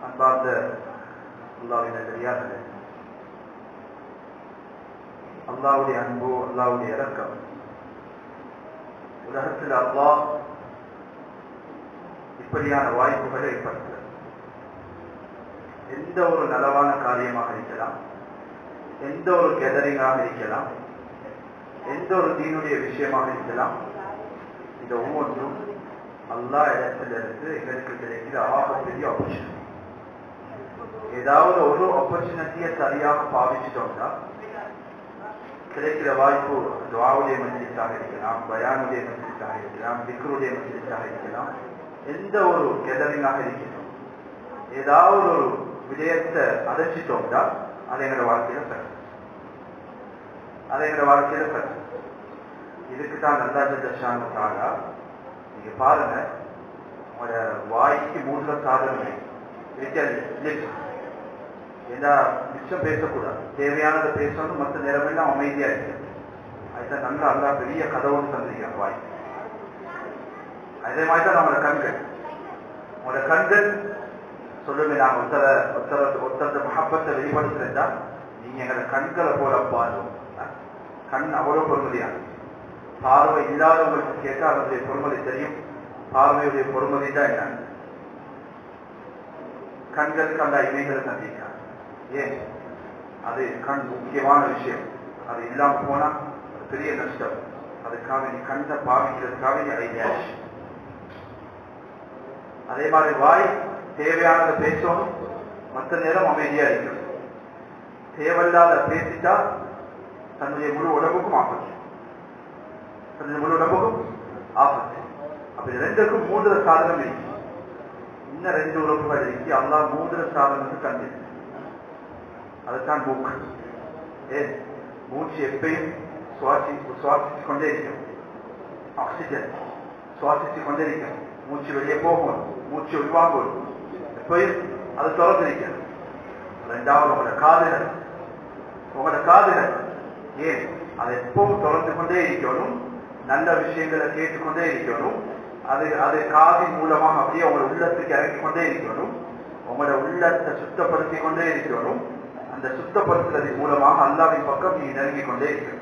அன்பார்ந்த அல்லாவின் தெரியாதது அல்லாவுடைய அன்பு அல்லாவுடைய இறக்கம் உலகத்தில் அல்லாஹ் இப்படியான வாய்ப்புகளை ஏற்படுத்துகிறது எந்த ஒரு நலவான காரியமாக இருக்கலாம் எந்த ஒரு கெதரிங்காக இருக்கலாம் எந்த ஒரு தீனுடைய விஷயமாக இருக்கலாம் இந்த ஒவ்வொன்றும் அல்லா இடத்திலிருந்து எங்களுக்கு கிடைக்கிற ஆகப்பெரிய ஆப்பர்ச்சுனிட்டி ஏதாவது ஒரு ஆப்பர்ச்சுனிட்டியை சரியாக பாவிச்சிட்டோம்னா கிடைக்கிற வாய்ப்பு துவாவுடைய மஜிலிஸாக இருக்கலாம் பயானுடைய மஜிலிஸாக இருக்கலாம் திக்ருடைய மஜிலிஸாக இருக்கலாம் எந்த ஒரு கெதரிங்காக இருக்கட்டும் ஏதாவது ஒரு விடயத்தை அடைச்சிட்டோம்னா அது எங்களோட வாழ்க்கையில சரி அது எங்களோட வாழ்க்கையில சரி இதுக்கு தான் நல்லா ஜெஷான தாரா நீங்க பாருங்க உங்களோட வாய்க்கு மூன்று சாதனமே இருக்காது ஏன்னா மிச்சம் பேசக்கூடாது தேவையானதை பேசணும் மற்ற நேரமெல்லாம் அமைதியா இருக்கு அதுதான் நல்லா அல்லா பெரிய கதவுன்னு தந்திருக்காங்க வாய் அதே மாதிரி தான் நம்மளோட கண்கள் உங்களோட கண்கள் சொல்லுங்க நாங்க ஒருத்தர ஒருத்தர ஒருத்தர மகப்பத்தை வெளிப்படுத்துறதா நீங்க எங்களோட கண்களை போல பாருவோம் கண் அவ்வளவு பொறுமதியான பார்வை இல்லாதவங்களுக்கு கேட்டால் அதனுடைய பொறுமதி தெரியும் பார்வையுடைய பொறுமதி தான் என்ன கண்களுக்கு அந்த இமைகளை சந்திக்கிறார் ஏன் அது கண் முக்கியமான விஷயம் அது இல்லாம போனா அது பெரிய நஷ்டம் அதுக்காக நீ கண்ணை பாவிக்கிறதுக்காக நீ ஐடியாச்சு அதே மாதிரி வாய் தேவையானதை பேசணும் மற்ற நேரம் அமைதியா இருக்கணும் தேவையில்லாத பேசிட்டா தன்னுடைய முழு உடம்புக்கும் ஆபத்து தன்னுடைய முழு உடம்புக்கும் ஆபத்து அப்படி ரெண்டுக்கும் மூன்று சாதனம் இருக்கு இன்னும் ரெண்டு உறுப்புகள் இருக்கு அல்லா மூன்று சாதனத்துக்கு கண்டு அதுதான் மூக்கு ஏன் மூச்சு எப்பயும் சுவாசி சுவாசித்துக் கொண்டே இருக்கும் ஆக்சிஜன் சுவாசித்துக் கொண்டே இருக்கும் மூச்சு வெளியே போகும் மூச்சு உள்வாங்கும் எப்பயும் அது திறந்திருக்கிறது ரெண்டாவது உங்களோட காதுகள் உங்களோட காதுகள் ஏன் அதை எப்பவும் தொடர்ந்து கொண்டே இருக்கணும் நல்ல விஷயங்களை கேட்டுக்கொண்டே இருக்கணும் அது அது காதின் மூலமாக அப்படியே உங்களோட உள்ளத்துக்கு இறங்கி கொண்டே இருக்கணும் உங்களோட உள்ளத்தை சுத்தப்படுத்திக் கொண்டே இருக்கணும் அந்த சுத்தப்படுத்துறதன் மூலமாக அல்லாவின் பக்கம் நீ நெருங்கி கொண்டே இருக்கணும்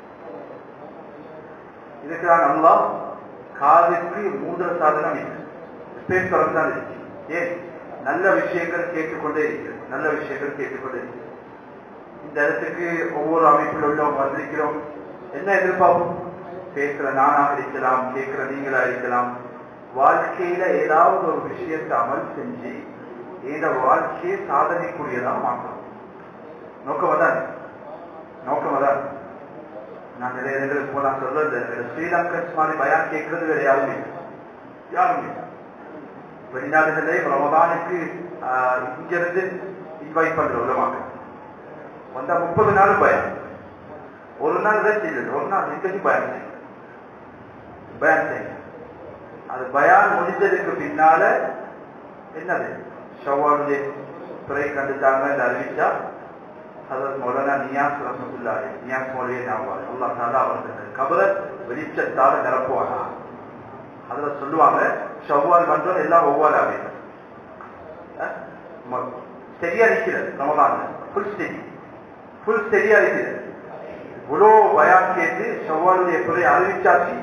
இதுக்குதான் அல்லா காதிற்கு மூன்று சாதனம் இருக்கு ஸ்பேஸ் தான் இருக்கு ஏன் நல்ல விஷயங்கள் கேட்டுக்கொண்டே இருக்கிறது நல்ல விஷயங்கள் கேட்டுக்கொண்டே இருக்கு இந்த இடத்துக்கு ஒவ்வொரு அமைப்பில் உள்ளவங்க வந்திருக்கிறோம் என்ன எதிர்பார்ப்போம் பேசுற நானாக இருக்கலாம் கேட்கிற நீங்களா இருக்கலாம் வாழ்க்கையில ஏதாவது ஒரு விஷயத்தை அமல் செஞ்சு இந்த வாழ்க்கையை சாதனைக்குரியதா மாற்றணும் நோக்கம் அதான் நோக்கம் அதான் நான் நிறைய இடங்களுக்கு போலாம் சொல்றது ஸ்ரீலங்கன்ஸ் மாதிரி பயான் கேட்கறது வேற யாருமே யாருமே வெளிநாடுகளே ரமதானுக்கு இங்கிருந்து இன்வைட் பண்ற உலமாக வந்தா முப்பது நாள் பயம் ஒரு நாள் தான் செய்யுது ஒரு நாள் நிகழ்ச்சி பயம் செய்யும் பயான் செய்யும் அது பயான் முடிஞ்சதுக்கு பின்னால என்னது ஷவாலுடைய துறை கண்டுட்டாங்க அறிவிச்சா அதற்கு மௌலானா நியாஸ் ரஹமத்துல்லாஹி நியாஸ் மௌலியே நாவார் அல்லாஹ் தாலா அவர்கள் கபரை வெளிச்சத்தால நிரப்புவானா அதுல சொல்லுவாங்க ஷவ்வால் வந்தோம் எல்லாம் ஒவ்வாறு சரியா இருக்கிறது ரமதான் ஃபுல் ஸ்டெடி ஃபுல் ஸ்டெடியா இருக்கிறது இவ்வளோ பயான் கேட்டு ஷவ்வாலுடைய துறை அறிவிச்சாச்சு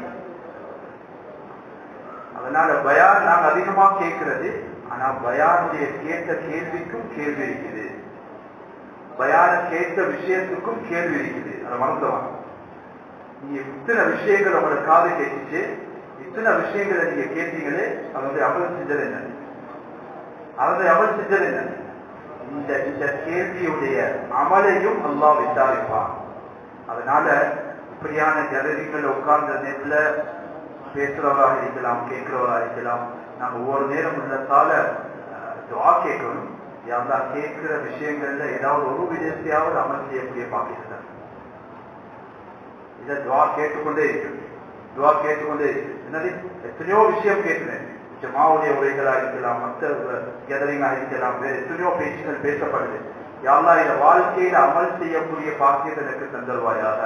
அதனால பயான் நாங்க அதிகமா கேட்கிறது ஆனா பயானுடைய கேட்ட கேள்விக்கும் கேள்வி இருக்குது பயான கேட்ட விஷயத்துக்கும் கேள்வி இருக்குது அதை மறந்துவாங்க நீங்க இத்தனை விஷயங்கள் உங்களோட காது கேட்டுச்சு இத்தனை விஷயங்களை நீங்க கேட்டீங்களே அதனுடைய அமல் செஞ்சது என்ன அதனுடைய அமல் செஞ்சது என்ன இந்த இந்த கேள்வியுடைய அமலையும் அல்லா விசாரிப்பான் அதனால இப்படியான ஜனரிகள் உட்கார்ந்த நேரத்துல பேசுறவராக இருக்கலாம் கேட்கிறவராக இருக்கலாம் நாங்க ஒவ்வொரு நேரம் உள்ளத்தால துவா கேட்கணும் யாரா கேட்கிற விஷயங்கள்ல ஏதாவது ஒரு விதத்தையாவது அமல் செய்யக்கூடிய பாக்கியத்தான் இதை துவா கேட்டுக்கொண்டே இருக்கு துவா கேட்டுக்கொண்டே இருக்கு என்னது எத்தனையோ விஷயம் கேட்கிறேன் ஜமாவுடைய உரைகளா இருக்கலாம் மற்ற கேதரிங்கா இருக்கலாம் வேற எத்தனையோ பேச்சுகள் பேசப்படுது யாரா இந்த வாழ்க்கையில அமல் செய்யக்கூடிய பாக்கியத்தை எனக்கு தந்தருவாயாக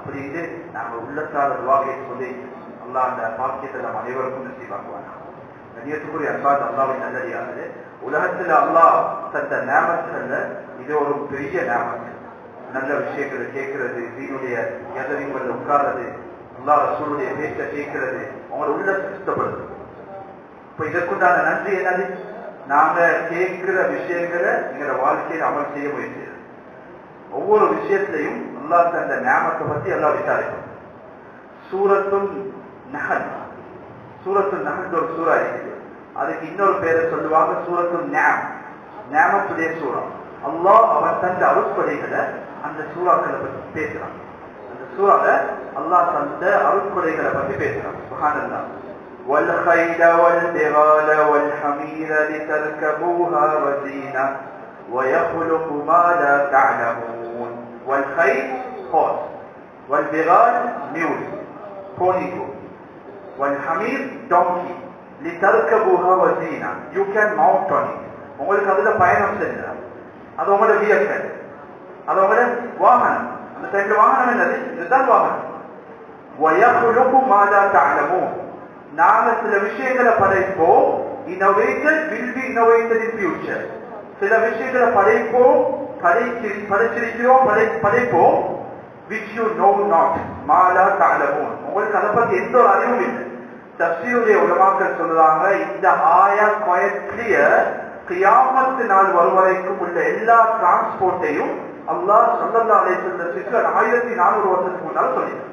அப்படின்னு நாங்க உள்ளத்தால துவா கேட்டுக்கொண்டே அல்லா அந்த பாக்கியத்தை நம்ம அனைவருக்கும் நசிவாக்குவாங்க கண்ணியத்துக்குரிய அன்பாத் அல்லாவின் நல்லடியாது உலகத்துல அல்லாஹ் தந்த நேமத்துல இது ஒரு பெரிய நேமத்து நல்ல விஷயங்களை கேட்கிறது தீனுடைய எதிரிகள் உட்கார்றது அல்லா ரசூலுடைய பேச்ச கேட்கிறது அவங்களோட உள்ள சுத்தப்படுது இப்ப இதற்குண்டான நன்றி என்னது நாங்க கேட்கிற விஷயங்களை எங்களோட வாழ்க்கையில் அமல் செய்ய முயற்சி ஒவ்வொரு விஷயத்திலையும் அல்லா தந்த ஞாபகத்தை பத்தி எல்லாம் விசாரிக்கும் சூரத்தும் நகல் சூரத்து நகல் ஒரு சூறா இருக்குது அதுக்கு இன்னொரு பேரை சொல்லுவாங்க சூரத்து ஞாம் ஞாபகத்துடைய சூறா அல்லாஹ் அவன் தந்த அருட்படைகளை அந்த சூறாக்களை பத்தி பேசுறான் அந்த சூறால அல்லாஹ் தந்த அருட்படைகளை பத்தி பேசுறான் சுகானந்தா والخيل والبغال والحمير لتركبوها وزينة ويخلق ما لا تعلمون والخيل horse والبغال mule pony والحمير donkey لتركبوها وزينة you can mount on it உங்களுக்கு அதுல பயணம் செஞ்சா அது உங்களோட வியக்கல் அது உங்களோட வாகனம் அந்த சைட்ல வாகனம் என்னது இதுதான் வாகனம் ويخلق ما لا تعلمون நாங்க சில விஷயங்களை படைப்போம் innovated will be innovated in future சில விஷயங்களை படைப்போம் படைச்சி படைச்சிருக்கிறோம் படை படைப்போம் which you know not Mala தாளமும் உங்களுக்கு அதை பத்தி எந்த ஒரு அறிவும் இல்லை தப்சீருடைய உலமாக்கள் சொல்றாங்க இந்த ஆயா குவாய்ட் கிளியர் கியாமத்து நாள் வரும் வரைக்கும் உள்ள எல்லா டிரான்ஸ்போர்ட்டையும் அல்லாஹ் சொல்லல்லா அலைசல்லத்துக்கு ஆயிரத்தி நானூறு வருஷத்துக்கு முன்னால் சொல்லிட்டார்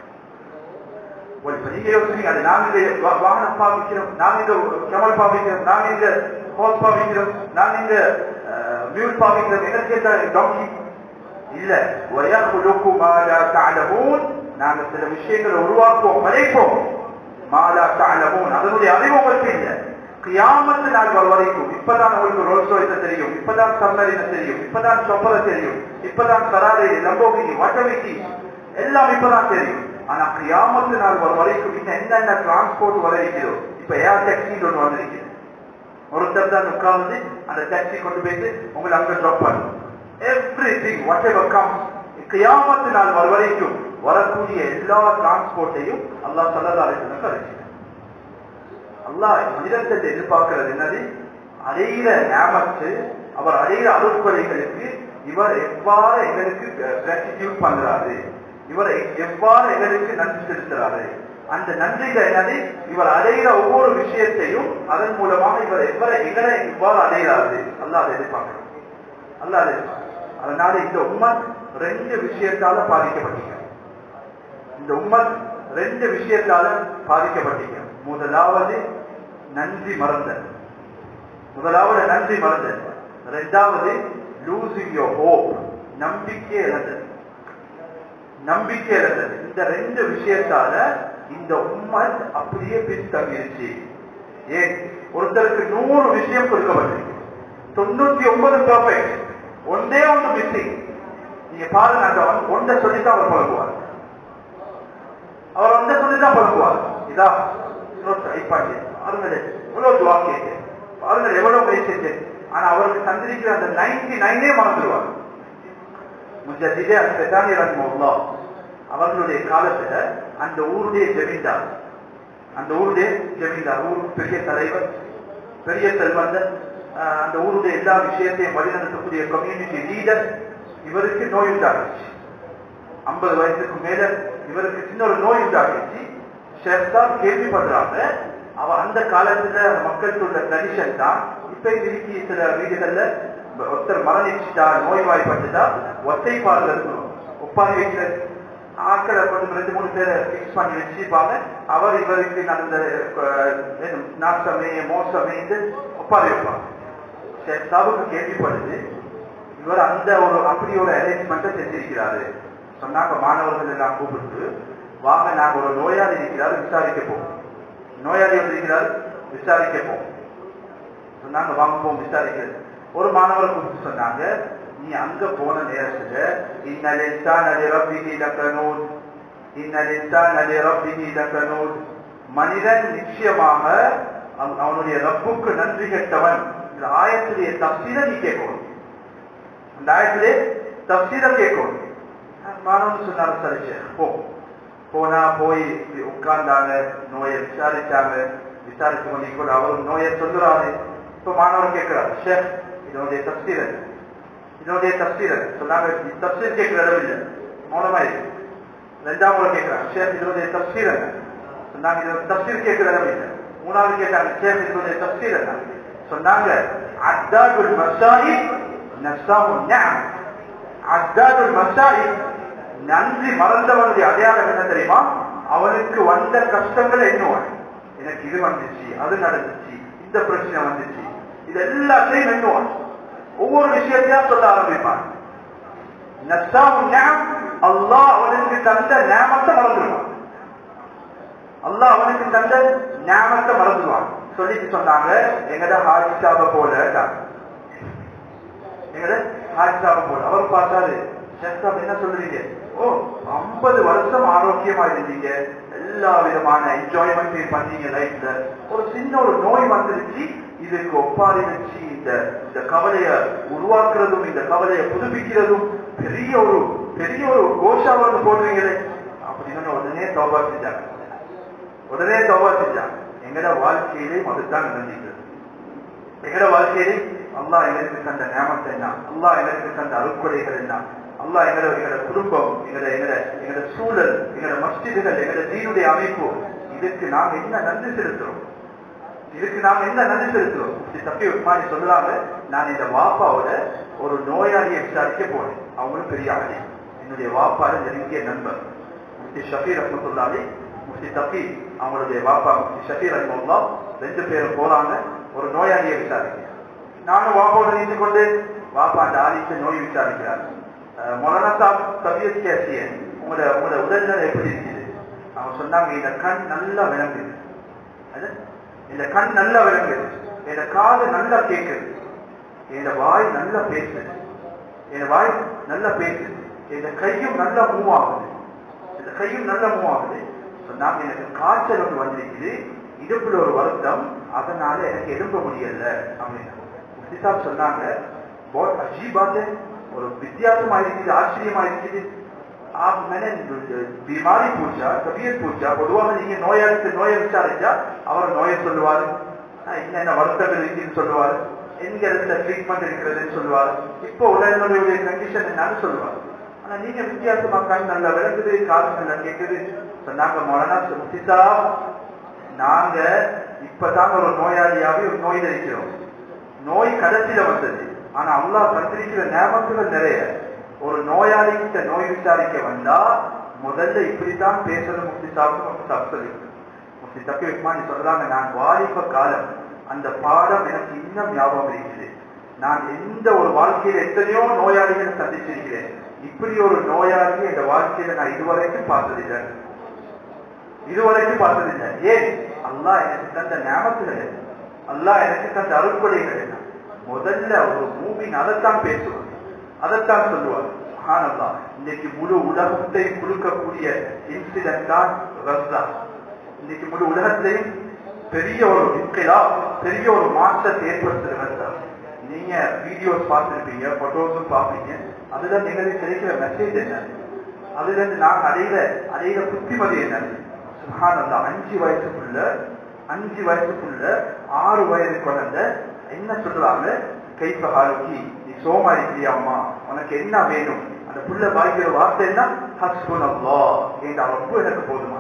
ஒரு பெரிய யோசனை அது நாங்க இந்த வாகனம் பாவிக்கிறோம் நாங்க இந்த கமல் பாவிக்கிறோம் நாங்க இந்த ஹோஸ் பாவிக்கிறோம் நாங்க இந்த மியூல் பாவிக்கிறோம் என்ன கேட்டா டாக்கி இல்ல வயகுலுக்கு மாலா தாளமூன் நாங்க சில விஷயங்களை உருவாக்குவோம் படைப்போம் மாலா தாளமூன் அதனுடைய அறிவு உங்களுக்கு இல்ல கியாமத்து நாள் வர வரைக்கும் இப்பதான் உங்களுக்கு ரோல்ஸ் ரோய்ஸ தெரியும் இப்பதான் சம்மரின தெரியும் இப்பதான் சொப்பர தெரியும் இப்பதான் சராரி லம்போகினி வட்டவிக்கி எல்லாம் இப்பதான் தெரியும் ஆனா கியாமத்து நாள் வர வரைக்கும் இன்னும் என்னென்ன டிரான்ஸ்போர்ட் வர இருக்கிறோம் இப்ப ஏர் டாக்ஸின்னு ஒண்ணு வந்திருக்கு ஒருத்தர் தான் உட்கார்ந்து அந்த டாக்ஸி கொண்டு போயிட்டு உங்களை அங்க ட்ராப் பண்ணும் everything whatever come கியாமத்து நாள் வர வரைக்கும் வரக்கூடிய எல்லா டிரான்ஸ்போர்ட்டையும் அல்லாஹ் சல்லா அலிஸ்லம் கரைச்சு அல்லாஹ் மனிதத்தை எதிர்பார்க்கிறது என்னது அடையிற ஞாபகத்து அவர் அடையிற அருட்கொலைகளுக்கு இவர் எவ்வாறு எங்களுக்கு கிராட்டிடியூட் பண்றாரு இவரை எவ்வாறு எங்களுக்கு நன்றி செலுத்துறாரு அந்த நன்றிகள் என்னது இவர் அடைகிற ஒவ்வொரு விஷயத்தையும் அதன் மூலமாக இவர் எவ்வளவு எங்களை இவ்வாறு அடைகிறாரு அல்லாத எதிர்பார்க்கிறோம் அல்லாத அதனால இந்த உம்மன் ரெண்டு விஷயத்தால பாதிக்கப்பட்டீங்க இந்த உம்மன் ரெண்டு விஷயத்தால பாதிக்கப்பட்டீங்க முதலாவது நன்றி மறந்தல் முதலாவது நன்றி மறந்தல் ரெண்டாவது லூசிங் யோர் ஹோப் நம்பிக்கை இழந்தது நம்பிக்கை இழந்தது இந்த ரெண்டு விஷயத்தால இந்த உம்மத் அப்படியே பின்தங்கிருச்சு ஏன் ஒருத்தருக்கு நூறு விஷயம் கொடுக்கப்பட்டிருக்கு தொண்ணூத்தி ஒன்பது பர்ஃபெக்ட் ஒன்றே ஒன்று மிஸ்ஸிங் நீங்க பாருங்க அந்த ஒன்றை சொல்லித்தான் அவர் பழகுவார் அவர் ஒன்றை சொல்லித்தான் பழகுவார் இதா ட்ரை பண்ணி பாருங்க எவ்வளவு துவா கேட்டு பாருங்க எவ்வளவு முயற்சி ஆனா அவருக்கு தந்திருக்கிற அந்த நைன்டி நைனே மறந்துடுவார் முஜதிதே அஸ்பெதானி ரஹ்மல்லா அவர்களுடைய காலத்துல அந்த ஊருடைய ஜமீன்தார் அந்த ஊருடைய ஜமீன்தார் ஊர் பெரிய தலைவர் பெரிய செல்வந்தர் அந்த ஊருடைய எல்லா விஷயத்தையும் வழிநடத்தக்கூடிய கம்யூனிட்டி லீடர் இவருக்கு நோய் உண்டாகிடுச்சு ஐம்பது வயசுக்கு மேல இவருக்கு சின்ன ஒரு நோய் உண்டாகிடுச்சு ஷெஃப்தான் கேள்விப்படுறாங்க அவ அந்த காலத்துல மக்களுக்கு உள்ள கண்டிஷன் தான் இப்ப இருக்கி சில வீடுகள்ல ஒருத்தர் மரணிச்சுட்டா நோய்வாய்ப்பட்டுட்டா ஒத்தை பால் இருக்கணும் ஒப்பாரி வைக்கிறது ஆட்களை கொண்டு ரெண்டு மூணு பேரை பிக்ஸ் பண்ணி வச்சுப்பாங்க அவர் இவருக்கு நடந்த நாசமே மோசமே ஒப்பாரி வைப்பாங்க ஷெஃப்தாவுக்கு கேள்விப்படுது இவர் அந்த ஒரு அப்படி ஒரு அரேஞ்ச்மெண்ட்டை செஞ்சிருக்கிறாரு சொன்னாங்க மாணவர்கள் எல்லாம் கூப்பிட்டு வாங்க நாங்க ஒரு நோயாளி இருக்கிறார் விசாரிக்க போவோம் நோயாளி இருக்கிறார் விசாரிக்க போவோம் சொன்னாங்க வாங்க போவோம் விசாரிக்கிறது ஒரு மாணவர் கூப்பிட்டு சொன்னாங்க நீ அங்க போன நேரத்துல இன்னலின்சான் அலி ரப்பிஹி லகனூன் இன்னலின்சான் அலி ரப்பிஹி லகனூன் மனிதன் நிச்சயமாக அவனுடைய ரப்புக்கு நன்றி கெட்டவன் இந்த ஆயத்திலேயே தப்சீர நீ கேட்கணும் அந்த ஆயத்திலே தப்சீர கேட்கணும் மாணவன் சொன்னாரு சரி போ போனா போய் உட்கார்ந்தாங்க நோயை விசாரிச்சாங்க விசாரிச்சு கொண்டிருக்கோம் அவரும் நோயை சொல்லுறாரு இப்ப மாணவர் கேட்கிறார் ஷேக் இதனுடைய தப்சீரன் இதனுடைய தப்சீரன் சொன்னாங்க தப்சீர் கேட்கிற இடம் இல்லை மௌனமா இருக்கு ரெண்டாம் முறை கேட்கிறாங்க ஷேக் இதனுடைய தப்சீரன் சொன்னாங்க இதோட தப்சீர் கேட்கிற இடம் இல்லை மூணாவது கேட்டாங்க ஷேக் இதனுடைய தப்சீர் என்ன சொன்னாங்க அத்தாதுல் மசாயி நஸ்ஸாமு நிஅம் அத்தாதுல் மசாயி நன்றி மறந்தவனுடைய அடையாளம் என்ன தெரியுமா அவனுக்கு வந்த கஷ்டங்களை எண்ணுவான் எனக்கு இது வந்துச்சு அது நடந்துச்சு இந்த பிரச்சனை வந்துச்சு இது எல்லாத்தையும் எண்ணுவான் ஒவ்வொரு விஷயத்தையா சொல்ல ஆரம்பிப்பான் நஸ்ஸாமு நிஅம் அல்லாஹ் அவனுக்கு தந்த நேமத்தை மறந்துடுவான் அல்லாஹ் அவனுக்கு தந்த ஞாபகத்தை மறந்துடுவான் சொல்லிட்டு சொன்னாங்க எங்கட ஹாஜிசாப போல எங்கட ஹாஜிசாப போல அவர் பார்த்தாரு ஷெஃப் என்ன சொல்றீங்க ஓ ஐம்பது வருஷம் ஆரோக்கியமா இருந்தீங்க எல்லா விதமான என்ஜாய்மெண்ட்டையும் பண்ணீங்க லைஃப்ல ஒரு சின்ன ஒரு நோய் வந்துருச்சு இதுக்கு ஒப்பாரி வச்சு இந்த இந்த கவலைய உருவாக்குறதும் இந்த கவலையை புதுப்பிக்கிறதும் பெரிய ஒரு பெரிய ஒரு கோஷா வந்து போடுறீங்களே அப்படின்னு உடனே தோபா செஞ்சாங்க உடனே தோபா செஞ்சாங்க எங்கட வாழ்க்கையிலையும் அதுதான் நடந்திருக்கிறது எங்கட வாழ்க்கையிலே அல்லாஹ் எங்களுக்கு தந்த நேமத்தை என்ன அல்லாஹ் எங்களுக்கு தந்த அருக்குறைகள் என்ன அல்லாஹ் எங்கட எங்கட குடும்பம் எங்கட எங்கட எங்கட சூழல் எங்கட மஸ்ஜிதுகள் எங்கட தீனுடைய அமைப்பு இதுக்கு நாங்க என்ன நன்றி செலுத்துறோம் இதுக்கு நாங்க என்ன நன்றி செலுத்துறோம் இப்படி தப்பி உட்மாரி சொல்லுறாங்க நான் இந்த வாப்பாவோட ஒரு நோயாளியை விசாரிக்க போனேன் அவங்களும் பெரிய ஆளி என்னுடைய வாப்பாட நெருங்கிய நண்பர் முஃப்தி ஷபீர் ரஹமத்துல்லாலி முஃப்தி தப்பி அவங்களுடைய வாப்பா முஃப்தி ஷபீர் ரஹமுல்லா ரெண்டு பேரும் போறாங்க ஒரு நோயாளியை விசாரிக்க நானும் வாப்பாவோட நின்று கொண்டு வாப்பா அந்த ஆலிக்கு நோய் விசாரிக்கிறார் மொலனா சாப் தபியத் கேசிய உங்களோட உங்களோட உடல்நிலை எப்படி இருக்குது அவங்க சொன்னாங்க இந்த கண் நல்லா விளங்குது அது இந்த கண் நல்லா விளங்குது இந்த காது நல்லா கேட்குது இந்த வாய் நல்லா பேசுது என் வாய் நல்லா பேசுது இந்த கையும் நல்லா மூவ் ஆகுது இந்த கையும் நல்லா மூவ் ஆகுது சொன்னாங்க எனக்கு காய்ச்சல் ஒன்று வந்திருக்குது இடுப்புல ஒரு வருத்தம் அதனால எனக்கு எழும்ப முடியல அப்படின்னு முஃப்திசாப் சொன்னாங்க बहुत अजीब बात है और विद्यासमा இருக்குது ஆச்சரியமா இருக்குது आप मैंने बीमारी पूछा तबीयत पूछा பொதுவாக நீங்க நோயாளிக்கு நோயை விசாரிச்சா அவர் நோயை சொல்லுவாரு என்னென்ன வருத்தங்கள் இருக்குன்னு சொல்லுவாரு எங்க இடத்துல ட்ரீட்மெண்ட் இருக்கிறதுன்னு சொல்லுவாரு இப்போ உடல்நிலையுடைய கண்டிஷன் என்னன்னு சொல்லுவார் ஆனா நீங்க வித்தியாசமா கண் நல்லா விளக்குது காசு நல்லா கேட்குது சொன்னாங்க மொழனா முத்திசா நாங்க இப்பதான் ஒரு நோயாளியாவே ஒரு நோயில் இருக்கிறோம் நோய் கடைசியில வந்தது ஆனா அல்லாஹ் தந்திருக்கிற நேமத்துகள் நிறைய ஒரு நோயாளி கிட்ட நோய் விசாரிக்க வந்தா முதல்ல இப்படித்தான் பேசணும் முக்தி சாப்பிட்டு முக்தி சாப்பிட்டு முக்தி தப்பி வைக்குமான்னு சொல்றாங்க நான் வாலிப காலம் அந்த பாடம் எனக்கு இன்னும் ஞாபகம் இருக்குது நான் எந்த ஒரு வாழ்க்கையில எத்தனையோ நோயாளிகளை சந்திச்சிருக்கிறேன் இப்படி ஒரு நோயாளியை இந்த வாழ்க்கையில நான் இதுவரைக்கும் பார்த்ததில்லை இதுவரைக்கும் பார்த்ததில்லை ஏன் அல்லாஹ் எனக்கு தந்த ஞாபகங்கள் அல்லாஹ் எனக்கு தந்த அருட்கொடைகள் என்ன முதல்ல ஒரு மூவின் அதைத்தான் பேசுவார் அதைத்தான் சொல்லுவார் ஆனந்தா இன்னைக்கு முழு உலகத்தை குலுக்கக்கூடிய இன்சிடென்ட் தான் ரஸ்தா இன்னைக்கு முழு உலகத்திலையும் பெரிய ஒரு இன்கிலா பெரிய ஒரு மாற்றத்தை ஏற்படுத்துறது ரஸ்தா நீங்க வீடியோஸ் பார்த்துருப்பீங்க போட்டோஸும் பார்ப்பீங்க அதுல எங்களுக்கு கிடைக்கிற மெசேஜ் என்ன அதுல இருந்து நாங்க அடையிற அடையிற புத்திமதி என்ன சுகானந்தா அஞ்சு வயசுக்குள்ள அஞ்சு வயசுக்குள்ள ஆறு வயது குழந்தை என்ன சொல்றாங்க கைப்ப ஹாலுக்கி நீ சோமா இருக்கிறியா அம்மா உனக்கு என்ன வேணும் அந்த புள்ள வாய்க்கிற வார்த்தை என்ன ஹஸ்பன் அல்லா என்ற ரொம்ப எனக்கு போதுமா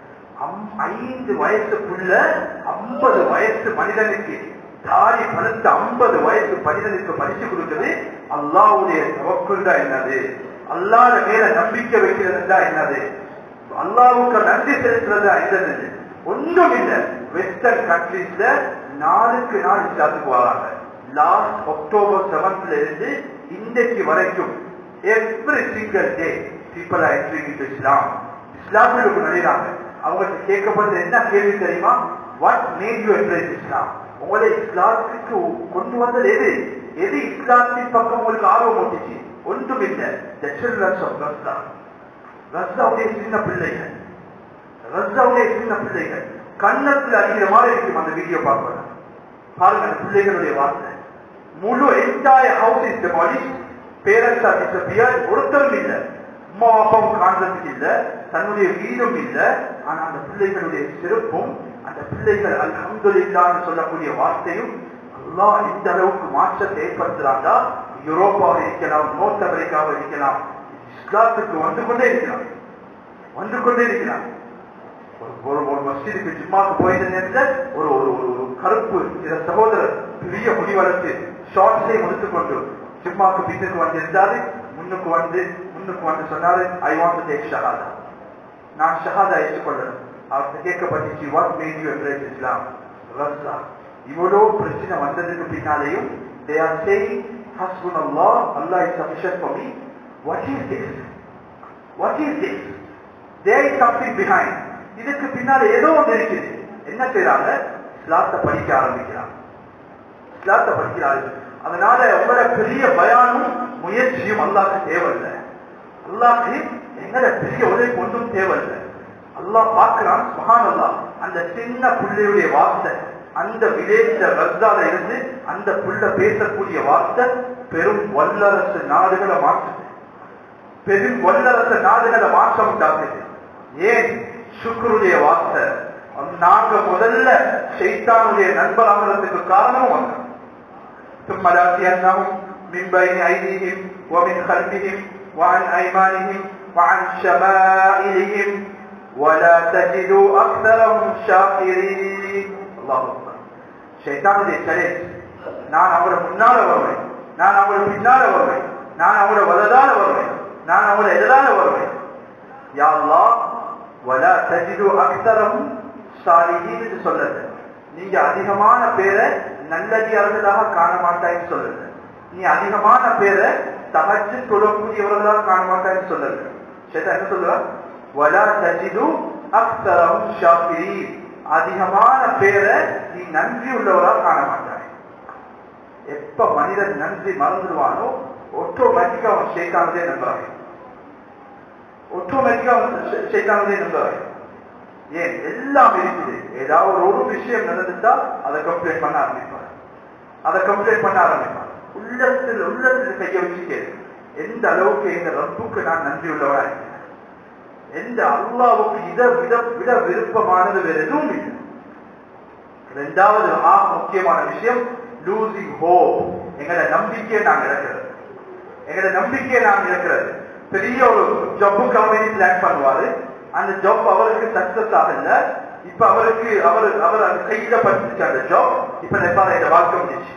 ஐந்து வயசுக்குள்ள ஐம்பது வயசு மனிதனுக்கு தாரி பழுத்த ஐம்பது வயசு மனிதனுக்கு பரிசு கொடுக்குது அல்லாவுடைய தவக்குள் தான் என்னது அல்லாத மேல நம்பிக்கை வைக்கிறது தான் என்னது அல்லாவுக்கு நன்றி செலுத்துறது என்னது ஒன்றும் இல்லை வெஸ்டர்ன் கண்ட்ரீஸ்ல நாளுக்கு நாள் இஸ்லாத்துக்கு வராங்க லாஸ்ட் அக்டோபர் செவன்த்ல இருந்து இன்றைக்கு வரைக்கும் every single day people are entering into Islam இஸ்லாமில் நுழைறாங்க அவங்களுக்கு கேட்கப்படுறது என்ன கேள்வி தெரியுமா what made you embrace Islam உங்களை இஸ்லாத்துக்கு கொண்டு வந்தது எது எது இஸ்லாத்தின் பக்கம் உங்களுக்கு ஆர்வம் ஊட்டிச்சு ஒன்றும் இல்லை த சில்ட்ரன்ஸ் ஆஃப் ரஸ்தா ரஸ்தாவுடைய சின்ன பிள்ளைகள் ரஸ்தாவுடைய சின்ன பிள்ளைகள் கண்ணத்தில் அடிக்கிற மாதிரி இருக்கும் அந்த வீடியோ பார்க்கணும் பாருங்க அந்த பிள்ளைகளுடைய வார்த்தை முழு entire house is demolish parents are disappear ஒருத்தரும் இல்லை அம்மா அப்பாவும் காண்றதுக்கு இல்ல தன்னுடைய வீடும் இல்ல ஆனா அந்த பிள்ளைகளுடைய சிறப்பும் அந்த பிள்ளைகள் அல்ஹம்துலில்லான்னு சொல்லக்கூடிய வார்த்தையும் அல்லாஹ் இந்த அளவுக்கு மாற்றத்தை ஏற்படுத்துறாங்க யூரோப்பாக இருக்கலாம் நோர்த் அமெரிக்காவில் இருக்கலாம் இஸ்லாத்துக்கு வந்து கொண்டே இருக்கிறான் வந்து கொண்டே இருக்கிறான் ஒரு- ஒரு ஒரு மஸ்ஜிதுக்கு ஜிம்மாக்கு போயிருந்த நேரத்தில் ஒரு ஒரு ஒரு ஒரு கருப்பு சில சகோதரர் பெரிய முடி வளர்த்து ஷார்ட்ஸை முடித்து கொண்டு ஜிம்மாக்கு பின்னுக்கு வந்து இருந்தாரு முன்னுக்கு வந்து முன்னுக்கு வந்து சொன்னாரு ஐ வாண்ட் டேக் ஷஹாதா நான் ஷஹாதா ஏற்றுக்கொள்ளணும் அவர்கிட்ட கேட்கப்பட்டுச்சு what made you embrace Islam ரஸ்ஸா இவ்வளோ பிரச்சனை வந்ததுக்கு பின்னாலேயும் they are saying ஹஸ்புன் Allah Allah is sufficient for me what is this what is this there is something behind இதுக்கு பின்னால ஏதோ ஒன்று இருக்குது என்ன செய்யறாங்க இஸ்லாத்தை படிக்க ஆரம்பிக்கிறாங்க இஸ்லாத்தை படிக்கிறாரு அதனால உங்களோட பெரிய பயானும் முயற்சியும் அல்லாஹ்க்கு தேவையில்லை அல்லாஹ்க்கு எங்களோட பெரிய உழைப்பு ஒன்றும் தேவையில்லை அல்லாஹ் பார்க்கிறான் மகான் அல்லாஹ் அந்த சின்ன பிள்ளையுடைய வார்த்தை அந்த விலேஜ ரத்தால இருந்து அந்த புள்ள பேசக்கூடிய வார்த்தை பெரும் வல்லரசு நாடுகளை மாற்றுது பெரும் வல்லரசு நாடுகளை மாற்றம் உண்டாக்குது ஏன் சுக்ருடைய வார்த்தை நாங்க முதல்ல ஷைத்தானுடைய நண்பராகிறதுக்கு காரணமும் வந்தோம் ثم لآتينهم من بين أيديهم ومن خلفهم وعن أيمانهم وعن شمائلهم ولا تجدوا أكثرهم شاكرين الله أكبر ஷைத்தானுடைய சேலஞ்ச் நான் அவரை முன்னால வருவேன் நான் அவரை பின்னால வருவேன் நான் அவரை வலதால வருவேன் நான் அவரை எதிரால வருவேன் யா அல்லாஹ் வலா தஜிது அக்தரஹும் சாலிஹீன் சொல்லுது நீங்க அதிகமான பேரை நல்லடியார்களாக காண மாட்டாய்ன்னு சொல்லுது நீ அதிகமான பேரை தகச்சு தொழக்கூடியவர்களாக காண மாட்டாய்ன்னு சொல்லுது சேதா என்ன சொல்லுவா வலா தஜிது அக்தரஹும் ஷாக்கிரீன் அதிகமான பேரை நீ நன்றி உள்ளவராக காண மாட்டாய் எப்ப மனிதன் நன்றி மறந்துடுவானோ ஆட்டோமேட்டிக்கா அவன் ஷேக்கானதே நம்புறாங்க ஆட்டோமேட்டிக்கா அவன் ஷேக்கானதே நம்புறாங்க ஏன் எல்லாம் இருக்குது ஏதாவது ஒரு விஷயம் நடந்துட்டா அதை கம்ப்ளைண்ட் பண்ண ஆரம்பிப்பார் அதை கம்ப்ளைண்ட் பண்ண ஆரம்பிப்பார் உள்ளத்தில் உள்ளத்தில் கைய வச்சு கேளு எந்த அளவுக்கு எங்க ரப்புக்கு நான் நன்றி உள்ளவனா இருக்கேன் எந்த அல்லாவுக்கு இதை விட விட விருப்பமானது வேற எதுவும் இல்லை ரெண்டாவது ஆ முக்கியமான விஷயம் லூசிங் ஹோப் எங்களோட நம்பிக்கையை நாங்க இழக்கிறது எங்களோட நம்பிக்கையை நாங்க இழக்கிறது பெரிய ஒரு ஜப்பு கம்பெனி பிளான் பண்ணுவாரு அந்த ஜாப் அவருக்கு சக்சஸ் ஆகல இப்ப அவருக்கு அவர் அவர் அந்த கையில பட்டுச்சு அந்த ஜாப் இப்ப நெப்பால இந்த வாழ்க்கை முடிச்சு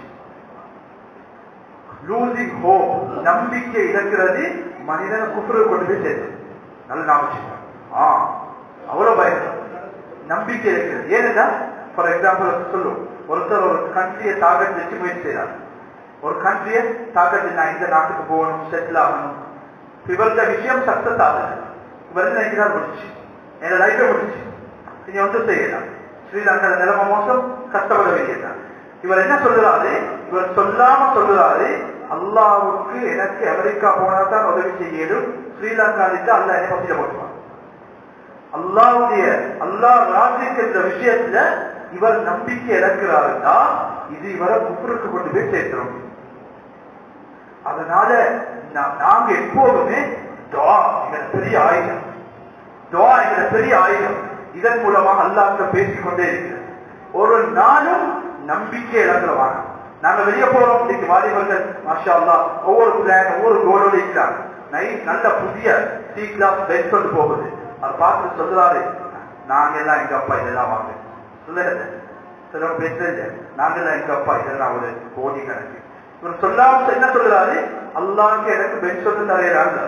லூசிங் ஹோப் நம்பிக்கை இழக்கிறது மனிதனை குப்புற கொண்டு போய் சேர்த்து நல்ல ஞாபகம் ஆ அவ்வளவு பயம் நம்பிக்கை இருக்கிறது ஏனென்றா ஃபார் எக்ஸாம்பிள் சொல்லும் ஒருத்தர் ஒரு கண்ட்ரியை டார்கெட் வச்சு முயற்சி செய்யறார் ஒரு கண்ட்ரியை டார்கெட் நான் இந்த நாட்டுக்கு போகணும் செட்டில் ஆகணும் இவருடைய விஷயம் சக்சஸ் ஆகல இவர் நினைக்கிறார் முடிச்சு என் லைஃபே முடிச்சு இனி ஒன்றும் செய்யலாம் ஸ்ரீலங்கா நிலைமை மோசம் கஷ்டப்பட வேண்டியதான் இவர் என்ன சொல்லுறாரு இவர் சொல்லாம சொல்லுறாரு அல்லாவுக்கு எனக்கு அமெரிக்கா போனா தான் உதவி செய்யணும் ஸ்ரீலங்காவிற்கு அல்ல என்ன பத்திர போட்டுவான் அல்லாவுடைய அல்லாஹ் ராஜிக்கின்ற விஷயத்துல இவர் நம்பிக்கை இழக்கிறாருன்னா இது இவரை குப்புருக்கு கொண்டு போய் சேர்க்கிறோம் அதனால நா- நாங்க எப்போதுமே துவா எங்களை பெரிய ஆயுதம் துவா எங்களை பெரிய ஆயுதம் இதன் மூலமாக அல்லாஹ்கிட்ட பேசிக் கொண்டே இருக்கிறது ஒரு நாளும் நம்பிக்கை இழந்துருவாங்க நாங்க வெளியே போறோம் இன்னைக்கு வாலிபர்கள் மாஷா அல்லாஹ் ஒவ்வொரு பிளான் ஒவ்வொரு கோலோட இருக்கிறாங்க நை நல்ல புதிய சி கிளாஸ் பெஞ்ச் கொண்டு போகுது அவர் பார்த்து சொல்றாரு நாங்க எல்லாம் எங்க அப்பா இதெல்லாம் வாங்க சொல்லுறது சில பேசுறது நாங்க எல்லாம் எங்க அப்பா இதெல்லாம் ஒரு கோடி கணக்கு இவர் சொல்லாம என்ன சொல்றாரு அல்லாஹ்க்கு எனக்கு பெஞ்ச் வந்து தரையிறாங்க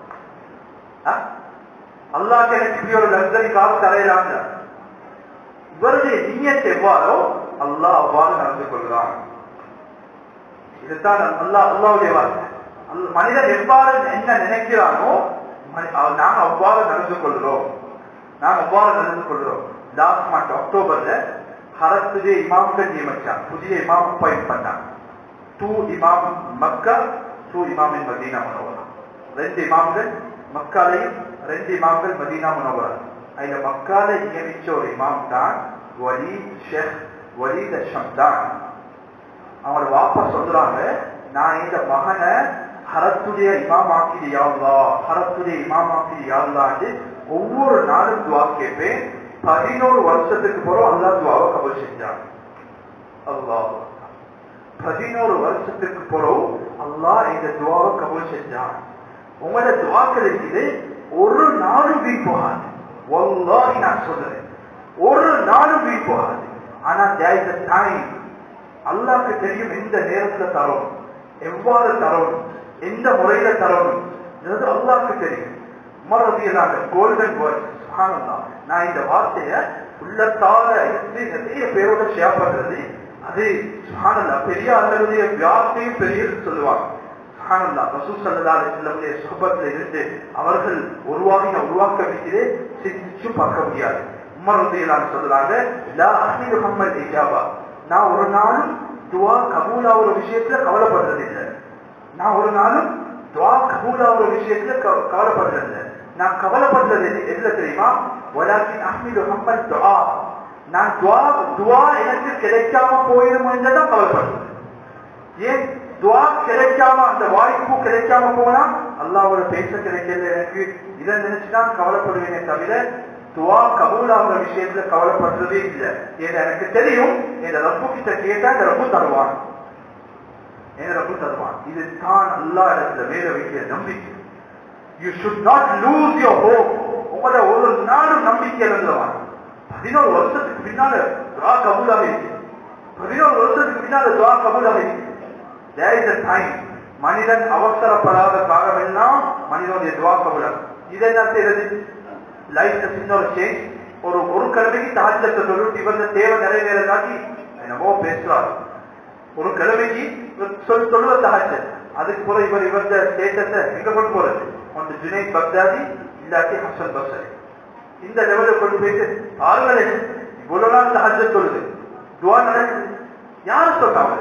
அல்லாஹ்க்கு எனக்கு இப்படி ஒரு லக்ஸரி கார் தரையிறாங்க இவருடைய நீயத் எவ்வாறோ அல்லாஹ் அவ்வாறு நடந்து கொள்கிறான் இதுதான் அல்லாஹ் அல்லாவுடைய வார்த்தை அல்ல- மனிதன் எவ்வாறு என்ன நினைக்கிறானோ மனி- அவ- நாங்க அவ்வாறு நடந்து கொள்கிறோம் நாங்க அவ்வாறு நடந்து கொள்கிறோம் லாஸ்ட் மந்த் அக்டோபர்ல ஹரத்துடைய இமாம்கள் நியமிச்சான் புதிய இமாம் அப்பாயிண்ட் பண்ணான் டூ இமாம் மக்கா டூ இமாம் இன் மதீனா முனவரா ரெண்டு இமாம்கள் மக்காலையும் ரெண்டு இமாம்கள் மதீனா முனவரா அதுல மக்கால நியமிச்ச ஒரு இமாம் தான் வலீத் ஷேக் வலீத் ஷம்தான் அவங்களோட வாப்பா சொல்றாங்க நான் இந்த மகனை ஹரத்துடைய இமாமாக்கிது யாழ்லா ஹரத்துடைய இமாமாக்கிது யாழ்லான்னு ஒவ்வொரு நாளும் துவா கேட்பேன் பதினோரு வருஷத்துக்கு பிறகு அல்லாஹ் துவாவை கபல் செஞ்சான் அல்லாஹ் பதினோரு வருஷத்துக்கு பிறகு அல்லாஹ் இந்த துவாவை கபல் செஞ்சான் உங்களோட துவாக்கள் இருக்குது ஒரு நாளும் வீண் போகாது வல்லாஹி நான் சொல்றேன் ஒரு நாளும் வீண் போகாது ஆனா there is a time அல்லாஹ்க்கு தெரியும் எந்த நேரத்துல தரணும் எவ்வாறு தரணும் எந்த முறையில தரணும் இது அல்லாஹ்க்கு தெரியும் மறதியலாங்க கோல்டன் வேர்ட் நான் இந்த வார்த்தைய உள்ளத்தால இருந்து நிறைய பேரோட ஷேர் பண்றது அது சுஹானல்லா பெரிய அல்லதுடைய வியாப்தியும் பெரியதுன்னு சொல்லுவாங்க சுஹானல்லா ரசூல் சல்லா அலிஸ்லமுடைய சுகபத்தில் இருந்து அவர்கள் உருவாகின உருவாக்க வைக்கிறே சிந்திச்சு பார்க்க முடியாது உமர் சொல்றாங்க லா அஹ்மிது ஹம்மல் இஜாபா நான் ஒரு நாளும் துவா கபூலா ஒரு விஷயத்துல கவலைப்படுறது இல்லை நான் ஒரு நாளும் துவா கபூலா ஒரு விஷயத்துல க- கவலைப்படுறது இல்லை நான் கவலைப்படுறது எது- எதுல தெரியுமா வலாக்கின் அஹ்மிது ஹம்மல் துஆ நான் துவா துவா எனக்கு கிடைக்காம போயிடும் என்றுதான் கவலைப்படுறது ஏன் துவா கிடைக்காம அந்த வாய்ப்பு கிடைக்காம போனா அல்லாவோட பேச கிடைக்கல எனக்கு இதை நினைச்சுதான் கவலைப்படுவேனே தவிர துவா கபூலாகிற விஷயத்துல கவலைப்படுறதே இல்லை ஏன்னா எனக்கு தெரியும் என் ரப்பு கிட்ட கேட்டா இந்த ரப்பு தருவான் என் ரப்பு தருவான் இது தான் அல்லா இடத்துல வேற வைக்கிற நம்பிக்கை you should not lose your hope உங்களோட ஒரு நாளும் நம்பிக்கை இழந்துருவான் பதினோரு வருஷத்துக்கு பின்னால துவா கபூலாக இருக்கு பதினோரு வருஷத்துக்கு பின்னால துவா கபூலாக இருக்கு there is a time மனிதன் அவசரப்படாத காலமெல்லாம் மனிதனுடைய துவா கபூலம் இது என்ன செய்யறது லைஃப்ல சின்ன ஒரு சேஞ்ச் ஒரு ஒரு கிழமைக்கு தாஜத்தை சொல்லிட்டு இவரது தேவை நிறைவேற காட்டி என்னவோ பேசுறாரு ஒரு கிழமைக்கு இவர் சொல் சொல்லுவ தாஜ் அதுக்கு போல இவர் இவரது ஸ்டேட்டஸ எங்க கொண்டு போறது ஒன்று ஜுனை பக்தாதி இல்லாட்டி ஹசன் பக்சரி இந்த லெவலில் கொண்டு போயிட்டு பாருங்களேன் இவ்வளவு நாள் தாஜ சொல்லுது துவா நடக்குது யார் சொன்னாங்க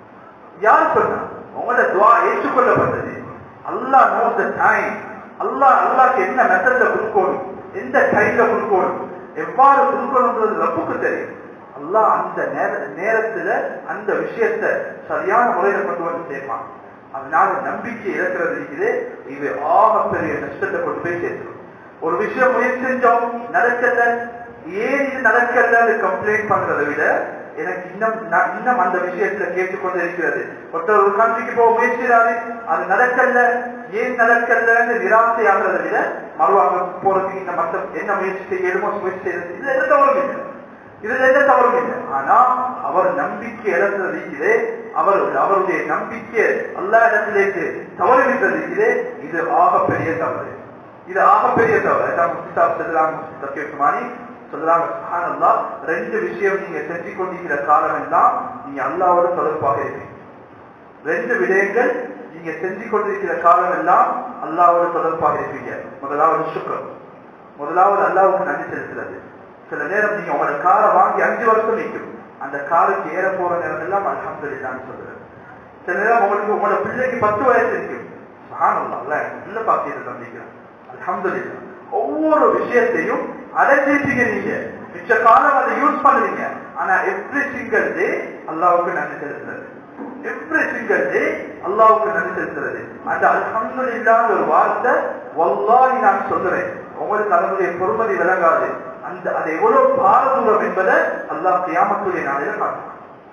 யார் சொன்னா உங்களோட துவா ஏற்றுக்கொள்ளப்பட்டது அல்லாஹ் நோஸ் த டைம் அல்லாஹ் அல்லாஹ்க்கு என்ன மெத்தட்ல கொடுக்கணும் எந்த டைம்ல கொடுக்கணும் எவ்வாறு கொடுக்கணும்ன்றது ரப்புக்கு தெரியும் அல்லாஹ் அந்த நேர நேரத்துல அந்த விஷயத்தை சரியான முறையில கொண்டு வந்து சேர்ப்பான் அதனால நம்பிக்கை இழக்கிறது இருக்குது இது ஆகப்பெரிய நஷ்டத்தை கொண்டு போய் சேர்த்துரும் ஒரு விஷயம் முயற்சி செஞ்சோம் நடக்கல ஏன் இது நடக்கலன்னு கம்ப்ளைண்ட் பண்றதை விட எனக்கு இன்னும் நான் இன்னும் அந்த விஷயத்துல கேட்டுக்கொண்டு இருக்கிறது ஒருத்தர் ஒரு கண்ட்ரிக்கு போக முயற்சிறாரு அது நடக்கல ஏன் நடக்கலன்னு நிராசை ஆகிறதை விட மறுவாங்க போறதுக்கு இந்த மற்ற என்ன முயற்சி செய்யணுமோ முயற்சி செய்யறது இதுல எந்த தவறும் இல்லை இதுல எந்த தவறும் இல்லை ஆனா அவர் நம்பிக்கை இழந்தது இருக்கிறே அவர் அவருடைய நம்பிக்கை அல்லா இடத்திலேக்கு தவறு விட்டது இருக்கிறே இது ஆகப்பெரிய தவறு இது ஆகப்பெரிய தவறு அதான் முஸ்தாப் செல்லாம் சத்தியகுமாரி சொல்றாங்க சுப்ஹானல்லா ரெண்டு விஷயம் நீங்க செஞ்சு கொண்டிருக்கிற காலம் எல்லாம் நீங்க அல்லாவோட தொடர்பாக இருப்பீங்க ரெண்டு விடயங்கள் நீங்க செஞ்சு கொண்டிருக்கிற காலம் எல்லாம் அல்லாவோட தொடர்பாக இருப்பீங்க முதலாவது சுக்ரம் முதலாவது அல்லாவுக்கு நன்றி செலுத்துறது சில நேரம் நீங்க உங்களோட காரை வாங்கி அஞ்சு வருஷம் நிற்கும் அந்த காருக்கு ஏற போற நேரம் எல்லாம் அல்ஹம்துலில்லாஹ்னு சொல்றது சில நேரம் உங்களுக்கு உங்களோட பிள்ளைக்கு பத்து வயசு இருக்கும் சுப்ஹானல்லாஹ் அல்லாஹ் எனக்கு பிள்ளை பாக்கியத்தை தந்திக்கிறேன் அல்ஹம்துலில்லாஹ் ஒவ்வொரு விஷயத்தையும் அடைஞ்சிருப்பீங்க நீங்க மிச்ச காலம் அதை யூஸ் பண்ணுவீங்க ஆனா எவ்ரி சிங்கிள் டே அல்லாவுக்கு நன்றி செலுத்துறது எவ்ரி சிங்கிள் டே அல்லாவுக்கு நன்றி செலுத்துறது அந்த அல்ஹம்துலில்லாஹ் ஒரு வார்த்தை வல்லாஹி நான் சொல்றேன் உங்களுக்கு அதனுடைய பொறுமதி விளங்காது அந்த அது எவ்வளவு பாரதூரம் என்பதை அல்லாஹ் கியாமத்துடைய நாளையில காட்டுவான்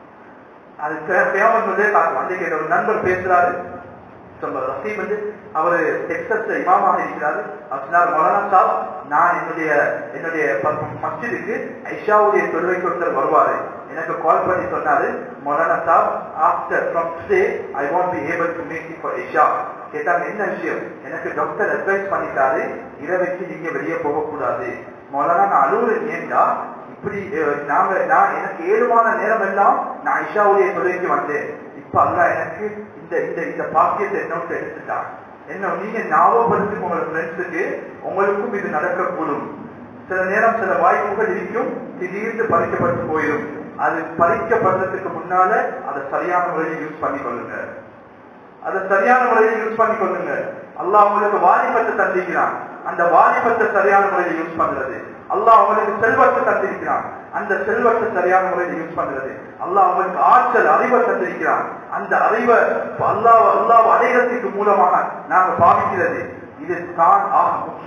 அது கியாமத்துடைய காட்டுவான் அன்றைக்கு ஒரு நண்பர் பேசுறாரு சொல்ல ரசீம் வந்து அவரு டெக்ஸஸ்ல இமாமாக இருக்கிறாரு அப்படின்னார் மௌலானா சாப் நான் என்னுடைய என்னுடைய மஸ்ஜிதுக்கு ஐஷாவுடைய தொழுகைக்கு ஒருத்தர் வருவாரு எனக்கு கால் பண்ணி சொன்னாரு மௌலானா சாப் after from today I want be able to make it for Aisha கேட்டாங்க என்ன விஷயம் எனக்கு டாக்டர் அட்வைஸ் பண்ணிட்டாரு இரவைக்கு நீங்க வெளியே போகக்கூடாது மௌலானா நான் அலுவலர் ஏண்டா இப்படி அஹ், நாங்க நான் எனக்கு ஏழுமான நேரம் எல்லாம் நான் ஐஷாவுடைய தொழுகைக்கு வந்தேன் இப்ப அல்ல எனக்கு இந்த இந்த இந்த பாக்கியத்தை என்னோட எடுத்துட்டான் என்ன நீங்க ஞாபகப்படுத்தி உங்களோட ஃப்ரெண்ட்ஸுக்கு உங்களுக்கும் இது நடக்கக்கூடும் சில நேரம் சில வாய்ப்புகள் இருக்கும் திடீர்னு பறிக்கப்பட்டு போயிடும் அது பறிக்கப்படுறதுக்கு முன்னால அதை சரியான முறையில் யூஸ் பண்ணி கொள்ளுங்க அதை சரியான முறையில் யூஸ் பண்ணி கொள்ளுங்க அல்லாஹ் உங்களுக்கு வாலிபத்தை தந்திக்கிறான் அந்த வாலிபத்தை சரியான முறையில் யூஸ் பண்றது அல்லாஹ் உங்களுக்கு செல்வத்தை தந்திருக்கிறான் அந்த செல்வத்தை சரியான முறையில் யூஸ் பண்றது அல்லாஹ் உங்களுக்கு ஆற்றல் அறிவை தந்திருக்கிறான் அந்த அறிவை அல்லாஹ் அல்லாஹ் அடைகிறதுக்கு மூலமாக நாங்க பாவிக்கிறது இது தான் ஆக முக்கியம்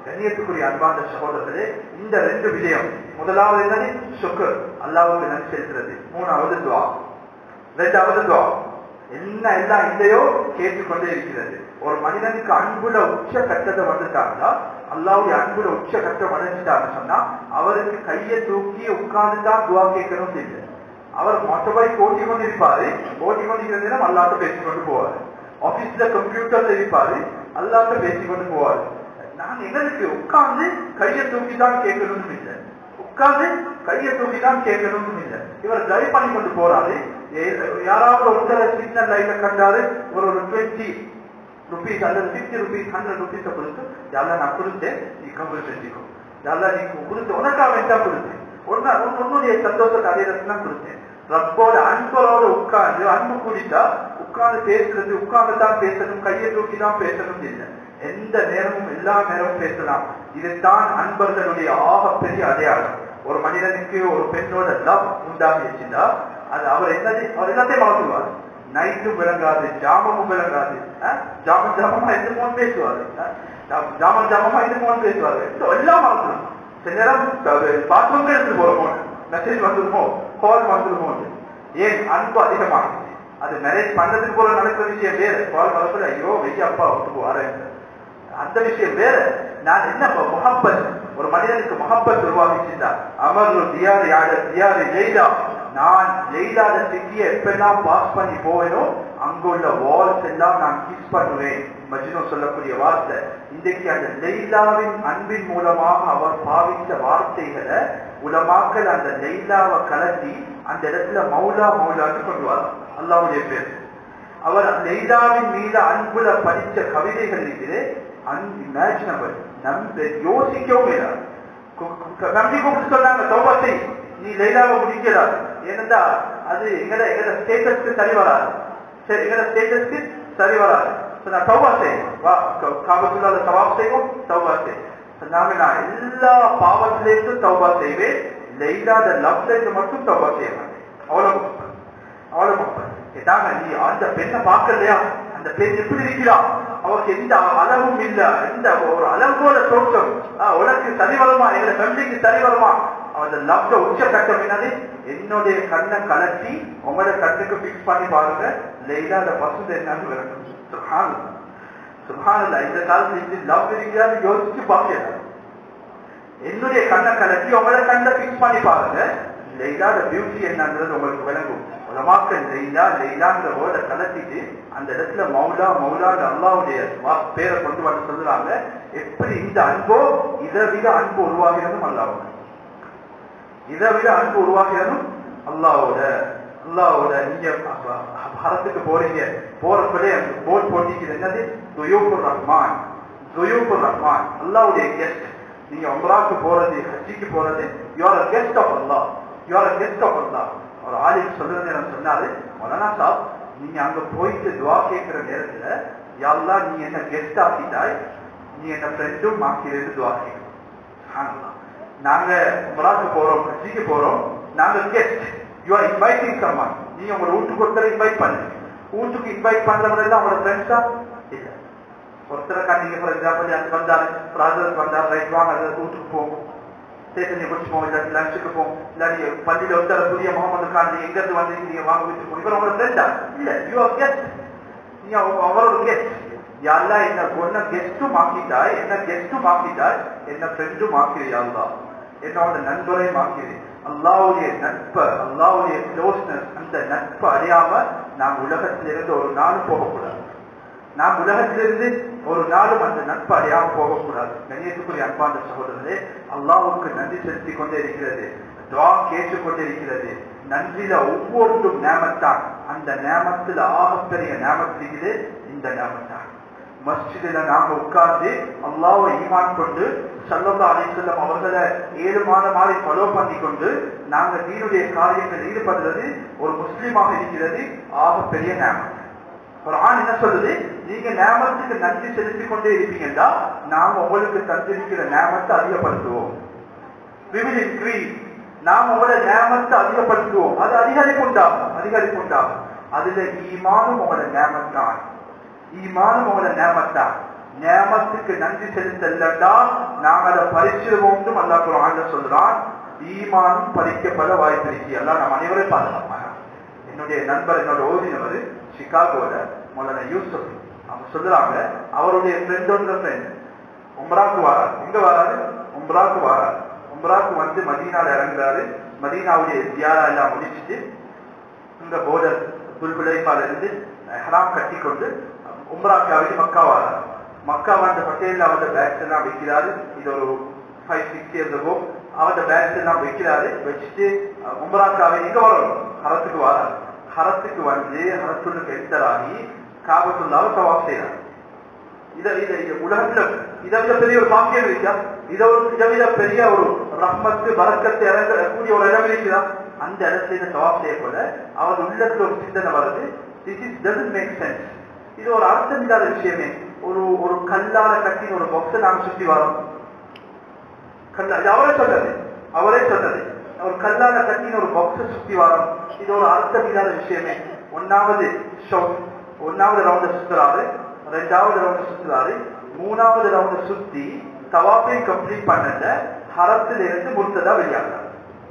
கண்ணியத்துக்குரிய அன்பான சகோதரர்களே இந்த ரெண்டு விஷயம் முதலாவது என்னது சுக்கர் அல்லாவுக்கு நன்றி செலுத்துறது மூணாவது துவா ரெண்டாவது துவா என்ன எல்லாம் இல்லையோ கேட்டுக்கொண்டே இருக்கிறது ஒரு மனிதனுக்கு அன்புல உச்ச கட்டத்தை வந்துட்டாங்கன்னா அல்லாவுடைய அன்புல உச்ச கட்டம் அடைஞ்சிட்டான்னு சொன்னா அவருக்கு கையை தூக்கி உட்கார்ந்து தான் துவா கேட்கணும் இல்லை அவர் மொத்தபாய் ஓட்டி கொண்டிருப்பாரு ஓட்டி கொண்டிருக்கிற அல்லாட்ட பேசிக்கொண்டு போவாரு ஆபீஸ்ல கம்ப்யூட்டர்ல இருப்பாரு அல்லாட்ட பேசிக்கொண்டு போவாரு நான் எங்களுக்கு உட்கார்ந்து கையை தூக்கி தான் கேட்கணும்னு இல்லை உட்கார்ந்து கையை தூக்கி தான் கேட்கணும்னு இல்லை இவர் டிரைவ் பண்ணி கொண்டு போறாரு யாராவது ஒருத்தர் சிக்னல் லைட்ல கண்டாரு ஒரு ஒரு டுவெண்ட்டி ருபீஸ் அல்லது பிப்டி ருபீஸ் ஹண்ட்ரட் ருபீஸ கொடுத்து யாரெல்லாம் நான் கொடுத்தேன் நீ கம்பல் செஞ்சுக்கோ யாரெல்லாம் நீ கொடுத்து உனக்கா வேண்டாம் கொடுத்தேன் ஒன்னா உன்னுடைய சந்தோஷத்தை அடையிறதுக்கு தான் கொடுத்தேன் ரப்போட அன்பரோட உட்கார்ந்து அன்பு குடித்தா உட்கார்ந்து பேசுறது உட்கார்ந்து தான் பேசணும் கையை தூக்கி தான் பேசணும் இல்லை எந்த நேரமும் எல்லா நேரமும் பேசலாம் இதுதான் அன்பர்களுடைய ஆகப்பெரிய அடையாளம் ஒரு மனிதனுக்கு ஒரு பெண்ணோட லவ் உண்டாகிடுச்சுன்னா அது அவர் என்னது அவர் எல்லாத்தையும் மறந்துடுவார் நைட்டும் விளங்காது ஜாமமும் விளங்காது ஜாமம் ஜாமமா எந்த போன் பேசுவாரு ஜாமம் ஜாமமா எந்த போன் பேசுவாரு எல்லாம் மறந்துடும் சில நேரம் பாத்ரூம்க்கு எடுத்து போறோம் மெசேஜ் வந்துருமோ கால் வந்துருமோ ஏன் அன்பு அதிகமாகுது அது மேரேஜ் பண்ணதுக்கு போல நடக்கிற விஷயம் வேற கால் வரப்பட ஐயோ வெய்ய அப்பா விட்டு போறேன் அந்த விஷயம் வேற நான் என்ன முகப்பத் ஒரு மனிதனுக்கு முகப்பத் உருவாகிச்சிருந்தா அமர்வு தியாரி ஆட தியாரி ஜெயிலா நான் ஜெயிலாத சிட்டியை எப்பெல்லாம் பாஸ் பண்ணி போவேனோ அங்குள்ள வால்ஸ் எல்லாம் நான் கிஸ் பண்ணுவேன் மஜ்னு சொல்லக்கூடிய வார்த்தை இன்றைக்கு அந்த லெய்லாவின் அன்பின் மூலமாக அவர் பாவித்த வார்த்தைகளை உலமாக்கள் அந்த லெய்லாவை கலட்டி அந்த இடத்துல மௌலா மௌலான்னு கொண்டு வர அல்லாவுடைய பேர் அவர் லெய்லாவின் மீது அன்புல படித்த கவிதைகள் இருக்குது அன்இமேஜினபிள் நம்ப யோசிக்கவும் இல்லை நம்பி கூப்பிட்டு சொன்னாங்க தௌபத்தை நீ லைலாவை முடிக்கிறார் ஏனென்றா அது எங்கட எங்கட ஸ்டேட்டஸ்க்கு சரி வராது சரி எங்கட ஸ்டேட்டஸ்க்கு சரி வராது நான் தௌபா செய்வோம் வா காபத்துள்ளால சவாப் செய்வோம் தௌபா செய்வோம் சொன்னாங்க நான் எல்லா பாவத்திலேருந்து தௌபா செய்வேன் லைலாத லவ்ல இருந்து மட்டும் தௌபா செய்ய மாட்டேன் அவ்வளவு அவ்வளவு கேட்டாங்க நீ அந்த பெண்ணை பார்க்கலையா அந்த பெண் எப்படி இருக்கிறா அவருக்கு எந்த அளவும் இல்ல எந்த ஒரு அளவோட தோற்றம் உனக்கு சரி வருமா எங்க ஃபேமிலிக்கு சரி வருமா அந்த லவ்ல உச்ச கட்டம் என்னது என்னுடைய கண்ணை கலட்டி உங்களோட கண்ணுக்கு பிக்ஸ் பண்ணி பாருங்க லைலாத பசு என்னன்னு விளக்கும் சுகான் சுகான் இந்த காலத்துல இது லவ் இருக்கிறான்னு யோசிச்சு பார்க்கல என்னுடைய கண்ணை கலட்டி உங்களோட கண்ணை பிக்ஸ் பண்ணி பாருங்க லெய்லாத பியூட்டி என்னன்றது உங்களுக்கு விளங்கும் உலமாக்கள் லெய்லா லெய்லாங்கிற வேர்டை கலத்திட்டு அந்த இடத்துல மௌலா மௌலாங்க அல்லாவுடைய பேரை கொண்டு வந்து சொல்லுறாங்க எப்படி இந்த அன்போ இதை விட அன்பு உருவாகிறதும் அல்லாவோட இதை விட அன்பு உருவாகிறதும் அல்லாவோட அல்லாவோட நீங்க பாரத்துக்கு போறீங்க போறப்படே அந்த போட் போட்டிக்கு என்னது துயோபுர் ரஹ்மான் துயோபுர் ரஹ்மான் அல்லாவுடைய கெஸ்ட் நீங்க உம்ராக்கு போறது ஹஜ்ஜிக்கு போறது you are guest of Allah you are guest of Allah ஒரு ஆலிம் சொல்றது நேரம் சொன்னாரு மொலானா சாப் நீங்க அங்க போயிட்டு துவா கேட்கிற நேரத்துல யாருலா நீ என்ன கெஸ்ட் ஆக்கிட்டாய் நீ என்ன ஃப்ரெண்டும் ஆக்கிறேன்னு துவா கேட்கணும் நாங்க உமராக்கு போறோம் ஹஜ்ஜிக்கு போறோம் நாங்க கெஸ்ட் யூ ஆர் இன்வைட்டிங் சம்மான் நீங்க உங்களோட வீட்டுக்கு ஒருத்தரை இன்வைட் பண்ணுங்க வீட்டுக்கு இன்வைட் பண்றவங்க எல்லாம் உங்களோட ஃப்ரெண்ட்ஸா இல்ல ஒருத்தரை கண்டிங்க ஃபார் எக்ஸாம்பிள் எனக்கு வந்தாரு பிராதர்ஸ் வந்தார் ரைட் வாங்க அதை வீட்டுக்கு போகும் ஸ்டேஷனை குடிச்சு போவோம் இல்லாட்டி லஞ்சுக்கு போவோம் இல்லாட்டி பள்ளியில ஒருத்தர் புதிய முகமது காந்தி எங்க இருந்து வந்து நீங்க வாங்க வச்சு போய் இவர் உங்களோட ஃப்ரெண்டா இல்ல யூ ஆர் கெஸ்ட் நீங்க அவரோட கெஸ்ட் யாரெல்லாம் என்ன ஒன்ன கெஸ்டும் ஆக்கிட்டாய் என்ன கெஸ்டும் ஆக்கிட்டாய் என்ன ஃப்ரெண்டும் ஆக்கிறியா என்னோட நண்பரையும் ஆக்கிறேன் அல்லாவுடைய நட்பை அல்லாவுடைய க்ளோஸ்னஸ் அந்த நட்பை அடையாம நாம் உலகத்திலிருந்து ஒரு நாளும் போகக்கூடாது நாம் உலகத்திலிருந்து ஒரு நாளும் அந்த நட்பு அடையாம போகக்கூடாது கண்ணியத்துக்குரிய அன்பான சகோதரர்களே அல்லாவுக்கு நன்றி செலுத்திக் கொண்டே இருக்கிறது துவா கேட்டுக்கொண்டே இருக்கிறது நன்றியில ஒவ்வொன்றும் நேமத்தான் அந்த நேமத்துல ஆகப்பெரிய நேமத்திலே இந்த நேமத்தான் மஸ்ஜிதில் நாம உட்கார்ந்து அல்லாவை ஈமான் கொண்டு சல்லல்லா அலிசல்லம் அவர்களை ஏழு மாதம் மாதிரி ஃபாலோ பண்ணி கொண்டு நாங்க தீனுடைய காரியங்கள் ஈடுபடுறது ஒரு முஸ்லீமாக இருக்கிறது ஆகப்பெரிய நேமம் ஒரு ஆண் என்ன சொல்லுது நீங்க நேமத்துக்கு நன்றி செலுத்திக் கொண்டே இருப்பீங்கன்னா நாம உங்களுக்கு தந்திருக்கிற நேமத்தை அதிகப்படுத்துவோம் நாம் உங்களோட நேமத்தை அதிகப்படுத்துவோம் அது அதிகரிப்பு உண்டாகும் அதிகரிப்பு உண்டாகும் அதுல ஈமானும் உங்களோட நேமத்தான் ஈமானும் உங்களோட நேமத்தான் நேமத்துக்கு நன்றி செலுத்தல்லண்டா நாங்க அதை பறிச்சிருவோம் அல்லா குரான் சொல்றான் ஈமானும் பறிக்கப்பட வாய்ப்பு இருக்கு எல்லாம் நம்ம அனைவரும் பாதுகாப்பாங்க என்னுடைய நண்பர் என்னோட ஓதினவர் சிகாகோல மொல்லன யூசுப் அவங்க சொல்றாங்க அவருடைய ஃப்ரெண்டோட ஃப்ரெண்ட் உம்ராக்கு வராரு எங்க வராரு உம்ராக்கு வராரு உம்ராக்கு வந்து மதீனால இறங்குறாரு மதீனாவுடைய தியாரா எல்லாம் முடிச்சுட்டு இந்த போர்டர் புல்குலைப்பால இருந்து ஹராம் கட்டி கொண்டு உம்ராக்காவுக்கு மக்கா வராரு மக்கா வந்த ஹோட்டல்ல அவரோட பேக்ஸ் எல்லாம் வைக்கிறாரு இது ஒரு ஃபைவ் சிக்ஸ் இயர்ஸ் இருக்கும் அவரோட பேக்ஸ் எல்லாம் வைக்கிறாரு வச்சுட்டு உம்ராக்காவை எங்க வரணும் ஹரத்துக்கு வராரு ஹரத்துக்கு வந்து ஹரத்துக்கு எத்தராகி காபத்துள்ளாவை சவாப் செய்யறாரு இதை இதை இதை உலகத்துல இதை விட பெரிய ஒரு பாக்கியம் இருக்கா இதை ஒரு இதை விட பெரிய ஒரு ரஹ்மத்து வரக்கத்தை இறங்கக்கூடிய ஒரு இடம் இருக்குதா அந்த இடத்துல இதை சவாப் செய்யப்பட அவர் உள்ளத்துல ஒரு சிந்தனை வருது this is doesn't make sense இது ஒரு அர்த்தம் இல்லாத விஷயமே ஒரு ஒரு கல்லால கட்டின ஒரு பாக்ஸை நாம சுத்தி வரோம் கல்லா இது அவரே சொன்னது அவரே சொன்னது ஒரு கல்லால கட்டின ஒரு பாக்ஸை சுத்தி வரோம் இது ஒரு அர்த்தம் இல்லாத விஷயமே ஒன்னாவது ஷவுட் ஒன்னாவது ரவுண்ட சுத்துறாரு ரெண்டாவது ரவுண்ட் சுத்துறாரு மூணாவது ரவுண்ட் சுத்தி தவாப்பை கம்ப்ளீட் பண்ணல ஹரத்துல இருந்து முர்த்ததா வெளியாகிறார்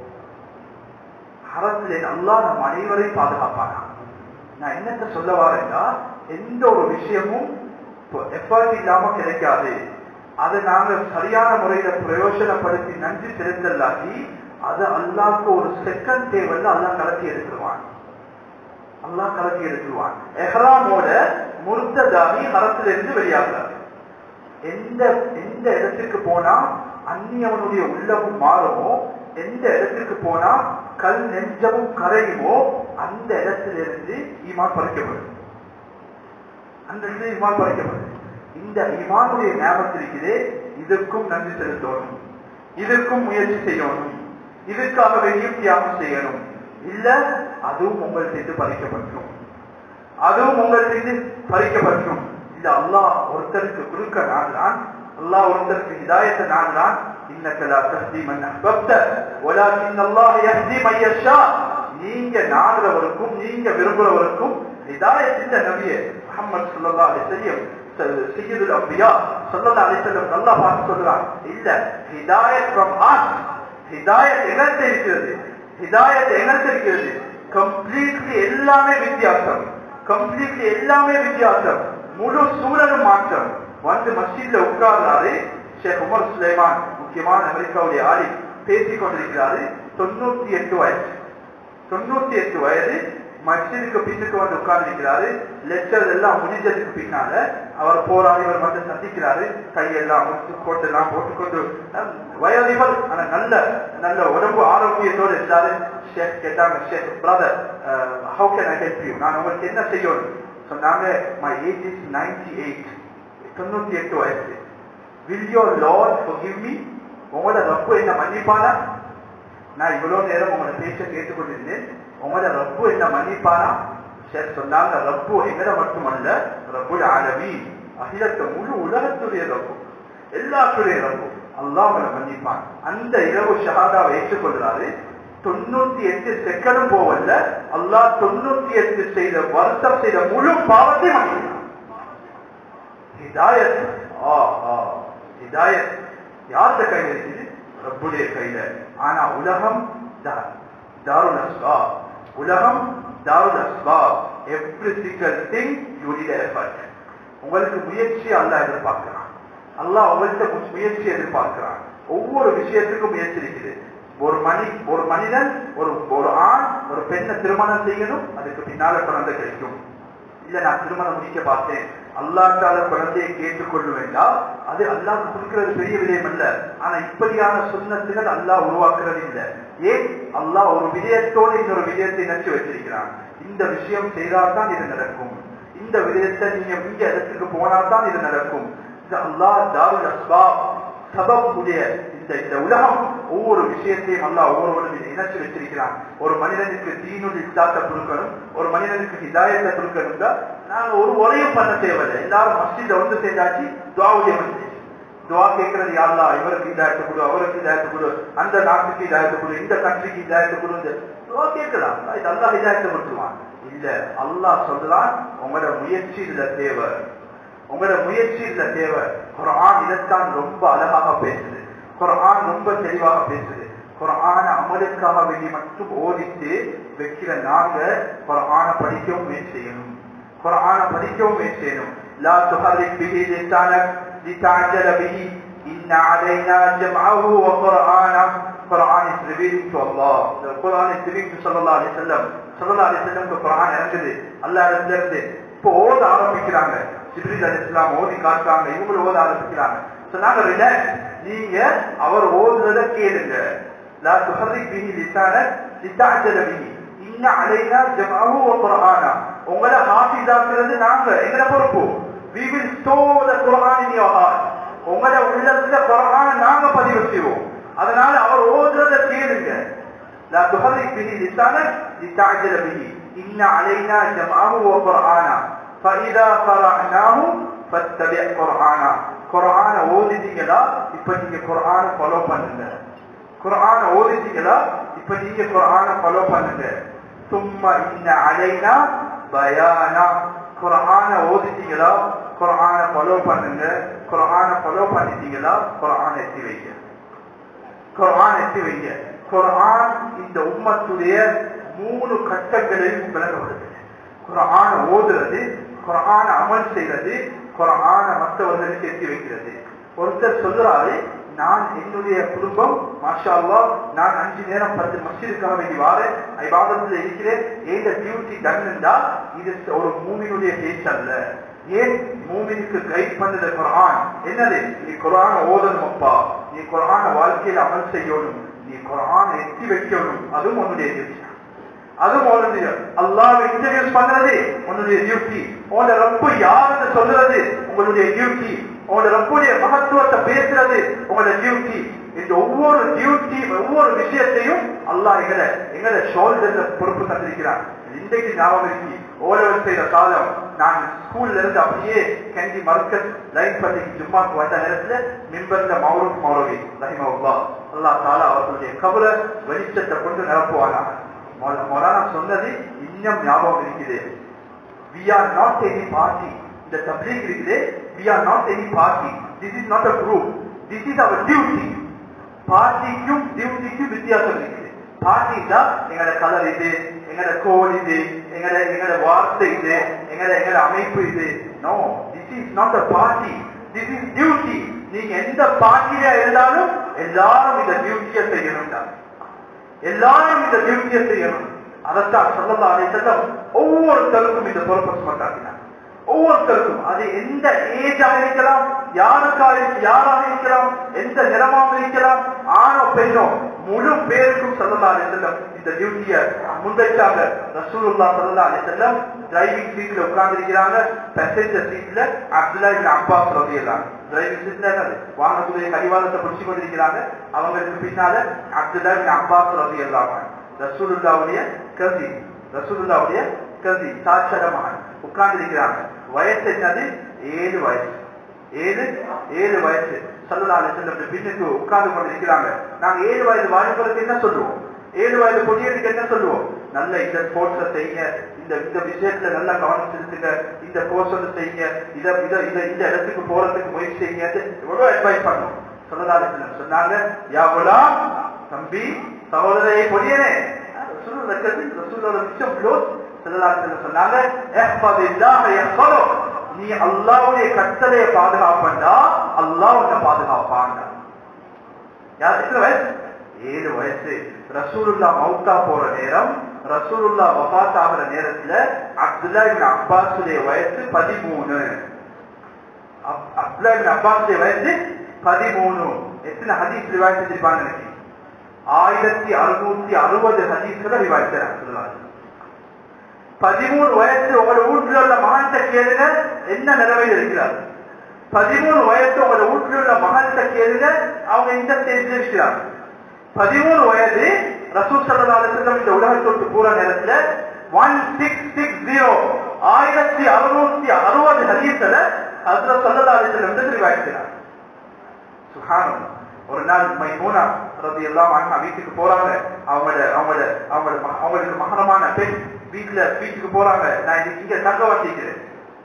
ஹரத்துல அல்லா நம் அனைவரையும் பாதுகாப்பானா நான் என்னத்த சொல்ல வரேன்னா எந்த ஒரு விஷயமும் எஃபர்ட் இல்லாம கிடைக்காது அதை நாங்க சரியான முறையில பிரயோஜனப்படுத்தி நன்றி செலுத்தலாக்கி அது அல்லாக்கு ஒரு செகண்ட் டேபிள்ல அல்லா கலத்தி எடுத்துருவான் அல்லா கலத்தி எடுத்துருவான் எஹ்ராமோட முர்த்ததாகி ஹரத்திலிருந்து வெளியாகிறார் எந்த எந்த இடத்துக்கு போனா அந்நியவனுடைய உள்ளமும் மாறுமோ எந்த இடத்துக்கு போனா கல் நெஞ்சமும் கரையுமோ அந்த இடத்திலிருந்து ஈமான் பறிக்கப்படும் அந்த இடத்துல ஈமான் பறிக்கப்படும் இந்த ஈமானுடைய ஞாபகத்தில் இருக்குது இதுக்கும் நன்றி செலுத்தணும் இதற்கும் முயற்சி செய்யணும் இதற்காக வேண்டியும் தியாகம் செய்யணும் இல்ல அதுவும் உங்கள் செய்து பறிக்கப்பட்டுரும் அதுவும் உங்கள் செய்து பறிக்கப்பட்டுரும் இல்ல அல்லாஹ் ஒருத்தருக்கு கொடுக்க நாடுறான் அல்லாஹ் ஒருத்தருக்கு ஹிதாயத்தை நாடுறான் இன்னக்க லா தஹ்தி மன் அஹ்பப்த வலாகின் அல்லாஹ் யஹ்தி மன் யஷா நீங்க நாடுறவருக்கும் நீங்க விரும்புறவருக்கும் ஹிதாயத் இந்த நபியே முஹம்மது ஸல்லல்லாஹு அலைஹி வஸல்லம் சையதுல் அம்பியா ஸல்லல்லாஹு அலைஹி வஸல்லம் அல்லாஹ் பார்த்து சொல்றான் இல்ல ஹிதாயத் ஃப்ரம் us ஹிதாயத் எங்கள்கிட்ட இருக்கிறது ஹிதாயத் எங்கள்கிட்ட இருக்கிறது கம்ப்ளீட்லி எல்லாமே வித்தியாசம் கம்ப்ளீட்லி எல்லாமே வித்தியாசம் முழு சூழலும் மாற்றம் வந்து மஸ்ஜித்ல உட்கார்ந்தாரு ஷேக் உமர் சுலைமான் முக்கியமான அமெரிக்காவுடைய ஆளி பேசிக் கொண்டிருக்கிறாரு தொண்ணூத்தி எட்டு வயசு தொண்ணூத்தி எட்டு வயது மஸ்ஜிதுக்கு பின்னுக்கு வந்து உட்கார்ந்திருக்கிறாரு லெக்சர் எல்லாம் முடிஞ்சதுக்கு பின்னால அவர் போராடி இவர் வந்து சந்திக்கிறாரு கையெல்லாம் முடிச்சு கோட்டெல்லாம் போட்டுக்கொண்டு வயதிவர் ஆனா நல்ல நல்ல உடம்பு ஆரோக்கியத்தோடு இருந்தாரு ஷேக் கேட்டாங்க Sheikh brother how can I help you நான் உங்களுக்கு என்ன செய்யணும் சொன்னாங்க my age is ninety eight தொண்ணூத்தி எட்டு வயசு will your lord forgive me உங்களோட ரப்பு என்ன மன்னிப்பானா நான் இவ்வளவு நேரம் உங்களோட பேச்ச கேட்டுக்கொண்டிருந்தேன் உங்களோட ரப்பு என்ன மன்னிப்பானா சரி சொன்னாங்க ரப்பு எங்கட மட்டுமல்ல ரப்புல் ஆலமி அகிலத்த முழு உலகத்துடைய ரப்பு எல்லாத்துடைய ரப்பு அல்லாஹ் உங்களை மன்னிப்பான் அந்த இரவு ஷஹாதாவை ஏற்றுக்கொள்றாரு தொண்ணூத்தி எட்டு செகண்டும் போவல்ல அல்லாஹ் தொண்ணூத்தி எட்டு செய்த வருஷம் செய்த முழு பாவத்தை மன்னிப்பான் ஹிதாயத் ஆ ஆ ஹிதாயத் யார்கிட்ட கையில இருக்குது ரப்புடைய கையில ஆனா உலகம் தாருல் அஸ்பா உலகம் தாருல் அஸ்பா every single thing you need effort உங்களுக்கு முயற்சி அல்லாஹ் எதிர்பார்க்கிறான் அல்லாஹ் உங்கள்கிட்ட முயற்சி எதிர்பார்க்கிறான் ஒவ்வொரு விஷயத்துக்கும் முயற்சி இருக்குது ஒரு மணி ஒரு மனிதன் ஒரு ஒரு ஆண் ஒரு பெண்ணை திருமணம் செய்யணும் அதுக்கு பின்னால குழந்தை கிடைக்கும் இல்ல நான் திருமணம் முடிக்க பார்த்தேன் அல்லாட்டால குழந்தையை கேட்டுக்கொள்ள வேண்டாம் அது அல்லாஹ் கொடுக்கிறது பெரிய விடயம் அல்ல ஆனா இப்படியான சுண்ணத்துகள் அல்லாஹ் உருவாக்குறது இல்லை ஏன் அல்லாஹ் ஒரு விடயத்தோடு இன்னொரு விடயத்தை நச்சு வச்சிருக்கிறான் இந்த விஷயம் செய்தால்தான் இது நடக்கும் இந்த விடயத்தை நீங்க இங்க இடத்துக்கு போனால்தான் இது நடக்கும் இது அல்லாஹ் தாருல் அஸ்பாப் சபப்புடைய இந்த இந்த உலகம் ஒவ்வொரு விஷயத்தையும் அல்லா ஒவ்வொருவரும் இணைச்சு வச்சிருக்கிறான் ஒரு மனிதனுக்கு தீனுள் இஸ்லாத்தை கொடுக்கணும் ஒரு மனிதனுக்கு ஹிதாயத்தை கொடுக்கணும் நாங்க ஒரு உரையும் பண்ண தேவையில்லை எல்லாரும் மஸ்ஜித வந்து சேர்ந்தாச்சு துவாவுடைய மஸ்ஜித் துவா கேட்கறது யாருலா இவருக்கு இதாயத்தை கொடு அவருக்கு இதாயத்தை கொடு அந்த நாட்டுக்கு இதாயத்தை கொடு இந்த கண்ட்ரிக்கு இதாயத்தை கொடு துவா கேட்கலாம் இது அல்லா இதாயத்தை கொடுத்துருவான் இல்ல அல்லாஹ் சொல்றான் உங்களோட முயற்சி இதுல தேவை உங்களோட முயற்சி இல்ல தேவை குரான் இதைத்தான் ரொம்ப அழகாக பேசுது குரான் ரொம்ப தெளிவாக பேசுது குரான அமலுக்காக வேண்டி மட்டும் ஓதித்து வைக்கிற நாங்க குரான படிக்கவும் முயற்சி செய்யணும் குரான படிக்கவும் முயற்சி செய்யணும் லா துஹரிக் பிஹி லிசானக் லிதஅஜல பிஹி இன்ன அலைனா ஜம்அஹு வ குர்ஆனஹு Quran is revealing to Allah the Quran is revealed to sallallahu alaihi wasallam sallallahu alaihi wasallam க்கு குர்ஆன் இறங்குது அல்லாஹ் இடத்துல இருந்து இப்போ ஓத ஆரம்பிக்கிறாங்க ஜிப்ரீல் அலைஹிஸ்ஸலாம் ஓதி காட்டுறாங்க இவங்களும் ஓத ஆரம்பிக்கிறாங்க சொன்னாங்க ரிலாக்ஸ் நீங்க அவர் ஓதுறத கேளுங்க لا تحرك به لسانك لتعجل به إن علينا جمعه وقرآنا உங்களை ஹாஃபிஸாக்குறது நாங்க எங்கட பொறுப்பு we will store the Quran in your heart உங்களோட உள்ளத்துல குரான நாங்க பதிவு செய்வோம் அதனால அவர் ஓதுறத கேளுங்க لا تحرك به لسانك لتعجل به إن علينا جمعه وقرآنا فإذا قرأناه فاتبع قرآنا குரான ஓதிட்டீங்களா இப்ப நீங்க குரான ஃபாலோ பண்ணுங்க குரான ஓதிட்டீங்களா இப்ப நீங்க குரான ஃபாலோ பண்ணுங்க சும்மா இன்ன அலைனா பயானா குரான ஓதிட்டீங்களா குரான ஃபாலோ பண்ணுங்க குரான ஃபாலோ பண்ணிட்டீங்களா குரான எத்தி வைங்க குரான் எத்தி வைங்க குரான் இந்த உம்மத்துடைய மூணு கட்டங்களையும் விளங்கப்படுது குரான ஓதுறது குரான அமல் செய்வது குரான மற்றவர்களுக்கு எத்தி வைக்கிறது ஒருத்தர் சொல்றாரு நான் என்னுடைய குடும்பம் மாஷா அல்லாஹ் நான் அஞ்சு நேரம் பத்து மஸ்ஜிதுக்காக வேண்டி வாரேன் ஐபாதத்துல இருக்கிறேன் ஏந்த டியூட்டி டன்னுண்டா இது ஒரு மூமினுடைய பேச்சு அல்ல ஏன் மூமினுக்கு கைட் பண்ணது குரான் என்னது நீ குரான ஓதணும் அப்பா நீ குரான வாழ்க்கையில அமல் செய்யணும் நீ குரான எத்தி வைக்கணும் அதுவும் உன்னுடைய டியூட்டி அதுவும் உன்னுடைய அல்லாவை இன்ட்ரடியூஸ் பண்றது உன்னுடைய டியூட்டி உன்னோட ரொம்ப யாருன்னு சொல்றது உங்களுடைய டியூட்டி உங்களோட ரப்புடைய மகத்துவத்தை பேசுறது உங்களோட டியூட்டி இந்த ஒவ்வொரு டியூட்டி ஒவ்வொரு விஷயத்தையும் அல்லாஹ் எங்களை எங்களை ஷோல்டர்ல பொறுப்பு தந்திருக்கிறான் இன்றைக்கு ஞாபகம் இருக்கு ஓலவர் செய்த காலம் நான் ஸ்கூல்ல இருந்து அப்படியே கண்டி மர்க்கஸ் லைன் பள்ளிக்கு ஜும்மாக்கு வந்த நேரத்துல மிம்பர்ல மௌரூப் மௌரவி ரஹிமவுல்லா அல்லாஹ் தாலா அவர்களுடைய கபல வெளிச்சத்தை கொண்டு நிரப்புவானா மொரானா சொன்னது இன்னும் ஞாபகம் இருக்குது we are not any party இந்த தப்லீக் இருக்குது we are not any party this is not a group this is our duty பார்ட்டிக்கும் டியூட்டிக்கும் வித்தியாசம் இருக்குது பார்ட்டினா எங்களோட கலர் இது எங்களோட கோல் இது எங்களோட எங்களோட வார்த்தை இது எங்களோட எங்களோட அமைப்பு இது no this is not a party this is duty நீங்க எந்த பார்ட்டியில இருந்தாலும் எல்லாரும் இந்த டியூட்டியை செய்யணும் எல்லாரும் இந்த டியூட்டியை செய்யணும் அதைத்தான் சொல்லலாம் அதை செல்லம் ஒவ்வொருத்தருக்கும் இந்த பொறுப்பை சுமத்தாக்கினார் ஒவ்வொருத்தருக்கும் அது எந்த ஏஜாக இருக்கலாம் யாருக்காக யாராக இருக்கலாம் எந்த நிறமாக இருக்கலாம் ஆணோ பெண்ணோ முழு பேருக்கும் சொல்லலாம் செல்லம் இந்த டியூட்டிய முன்வைச்சாங்க ரசூலுல்லா சொல்லலாம் அலி செல்லம் டிரைவிங் சீட்ல உட்கார்ந்து இருக்கிறாங்க பேசஞ்சர் சீட்ல அப்துல்லா இப்னு அப்பாஸ் ரலியல்லாஹு டிரைவிங் சீட்ல என்னது வாகனத்துடைய கடிவாளத்தை பிடிச்சு கொண்டிருக்கிறாங்க அவங்களுக்கு பின்னால அப்துல்லா இப்னு அப்பாஸ் ரலியல்லாஹு ரசூலுல்லாவுடைய கசி ரசூலுல்லாவுடைய கசி சாட்சர மகன் உட்கார்ந்து இருக்கிறாங்க வயசு என்னது ஏழு வயசு ஏழு ஏழு வயசு சல்லல்லாஹு அலைஹி வஸல்லம் பின்னுக்கு உட்கார்ந்து கொண்டு இருக்கிறாங்க நாங்க ஏழு வயது வாலிபருக்கு என்ன சொல்லுவோம் ஏழு வயது பொடியனுக்கு என்ன சொல்லுவோம் நல்ல இந்த ஸ்போர்ட்ஸ செய்யுங்க இந்த இந்த விஷயத்துல நல்ல கவனம் செலுத்துங்க இந்த கோர்ஸ் வந்து செய்யுங்க இத இத இத இந்த இடத்துக்கு போறதுக்கு முயற்சி செய்யுங்க எவ்வளவு அட்வைஸ் பண்ணும் சல்லல்லாஹு அலைஹி வஸல்லம் சொன்னாங்க யா குலாம் தம்பி சகோதரே பொடியனே ரசூல் ரக்கத்தி ரசூலோட விஷயம் க்ளோஸ் சொன்னாங்க நீ அல்லாவுடைய கட்டளையை பாதுகாப்பண்டா அல்லாஹ் உன்னை பாதுகாப்பாங்க யார் எத்தனை வயசு ஏழு வயசு ரசூலுல்லா மவுத்தா போற நேரம் ரசூலுல்லா வபாத் ஆகிற நேரத்துல அப்துல்லா இபின் அப்பாஸுடைய வயசு பதிமூணு அப்துல்லா இபின் அப்பாஸுடைய வயசு பதிமூணு எத்தனை ஹதீஸ் ரிவாய் செஞ்சிருப்பாங்க எனக்கு ஆயிரத்தி அறுநூத்தி அறுபது ஹதீஸ்களை ரிவாய் செய்யறாங்க பதிமூணு வயசு உங்களோட வீட்டில் உள்ள மகன்கிட்ட கேளுங்க என்ன நிலைமையில் இருக்கிறார் பதிமூணு வயசு உங்களோட வீட்டில் உள்ள மகன்கிட்ட கேளுங்க அவங்க இந்த ஸ்டேஜ்ல இருக்கிறாங்க பதிமூணு வயது ரசூல் சல்லாசம் இந்த உலகத்தொட்டு போற நேரத்துல ஒன் சிக்ஸ் சிக்ஸ் ஜீரோ ஆயிரத்தி அறுநூத்தி அறுபது ஹதீஸ்ல அதுல சொல்லலாசம் வந்து தெரிவாய்க்கிறார் சுகானம் ஒரு நாள் மைமூனா ரதி எல்லாம் அண்ணா வீட்டுக்கு போறாங்க அவங்களோட அவங்களோட அவங்களோட அவங்களுக்கு மகனமான பெண் வீட்டுல வீட்டுக்கு போறாங்க நான் இங்க தங்க வந்திருக்கிறேன்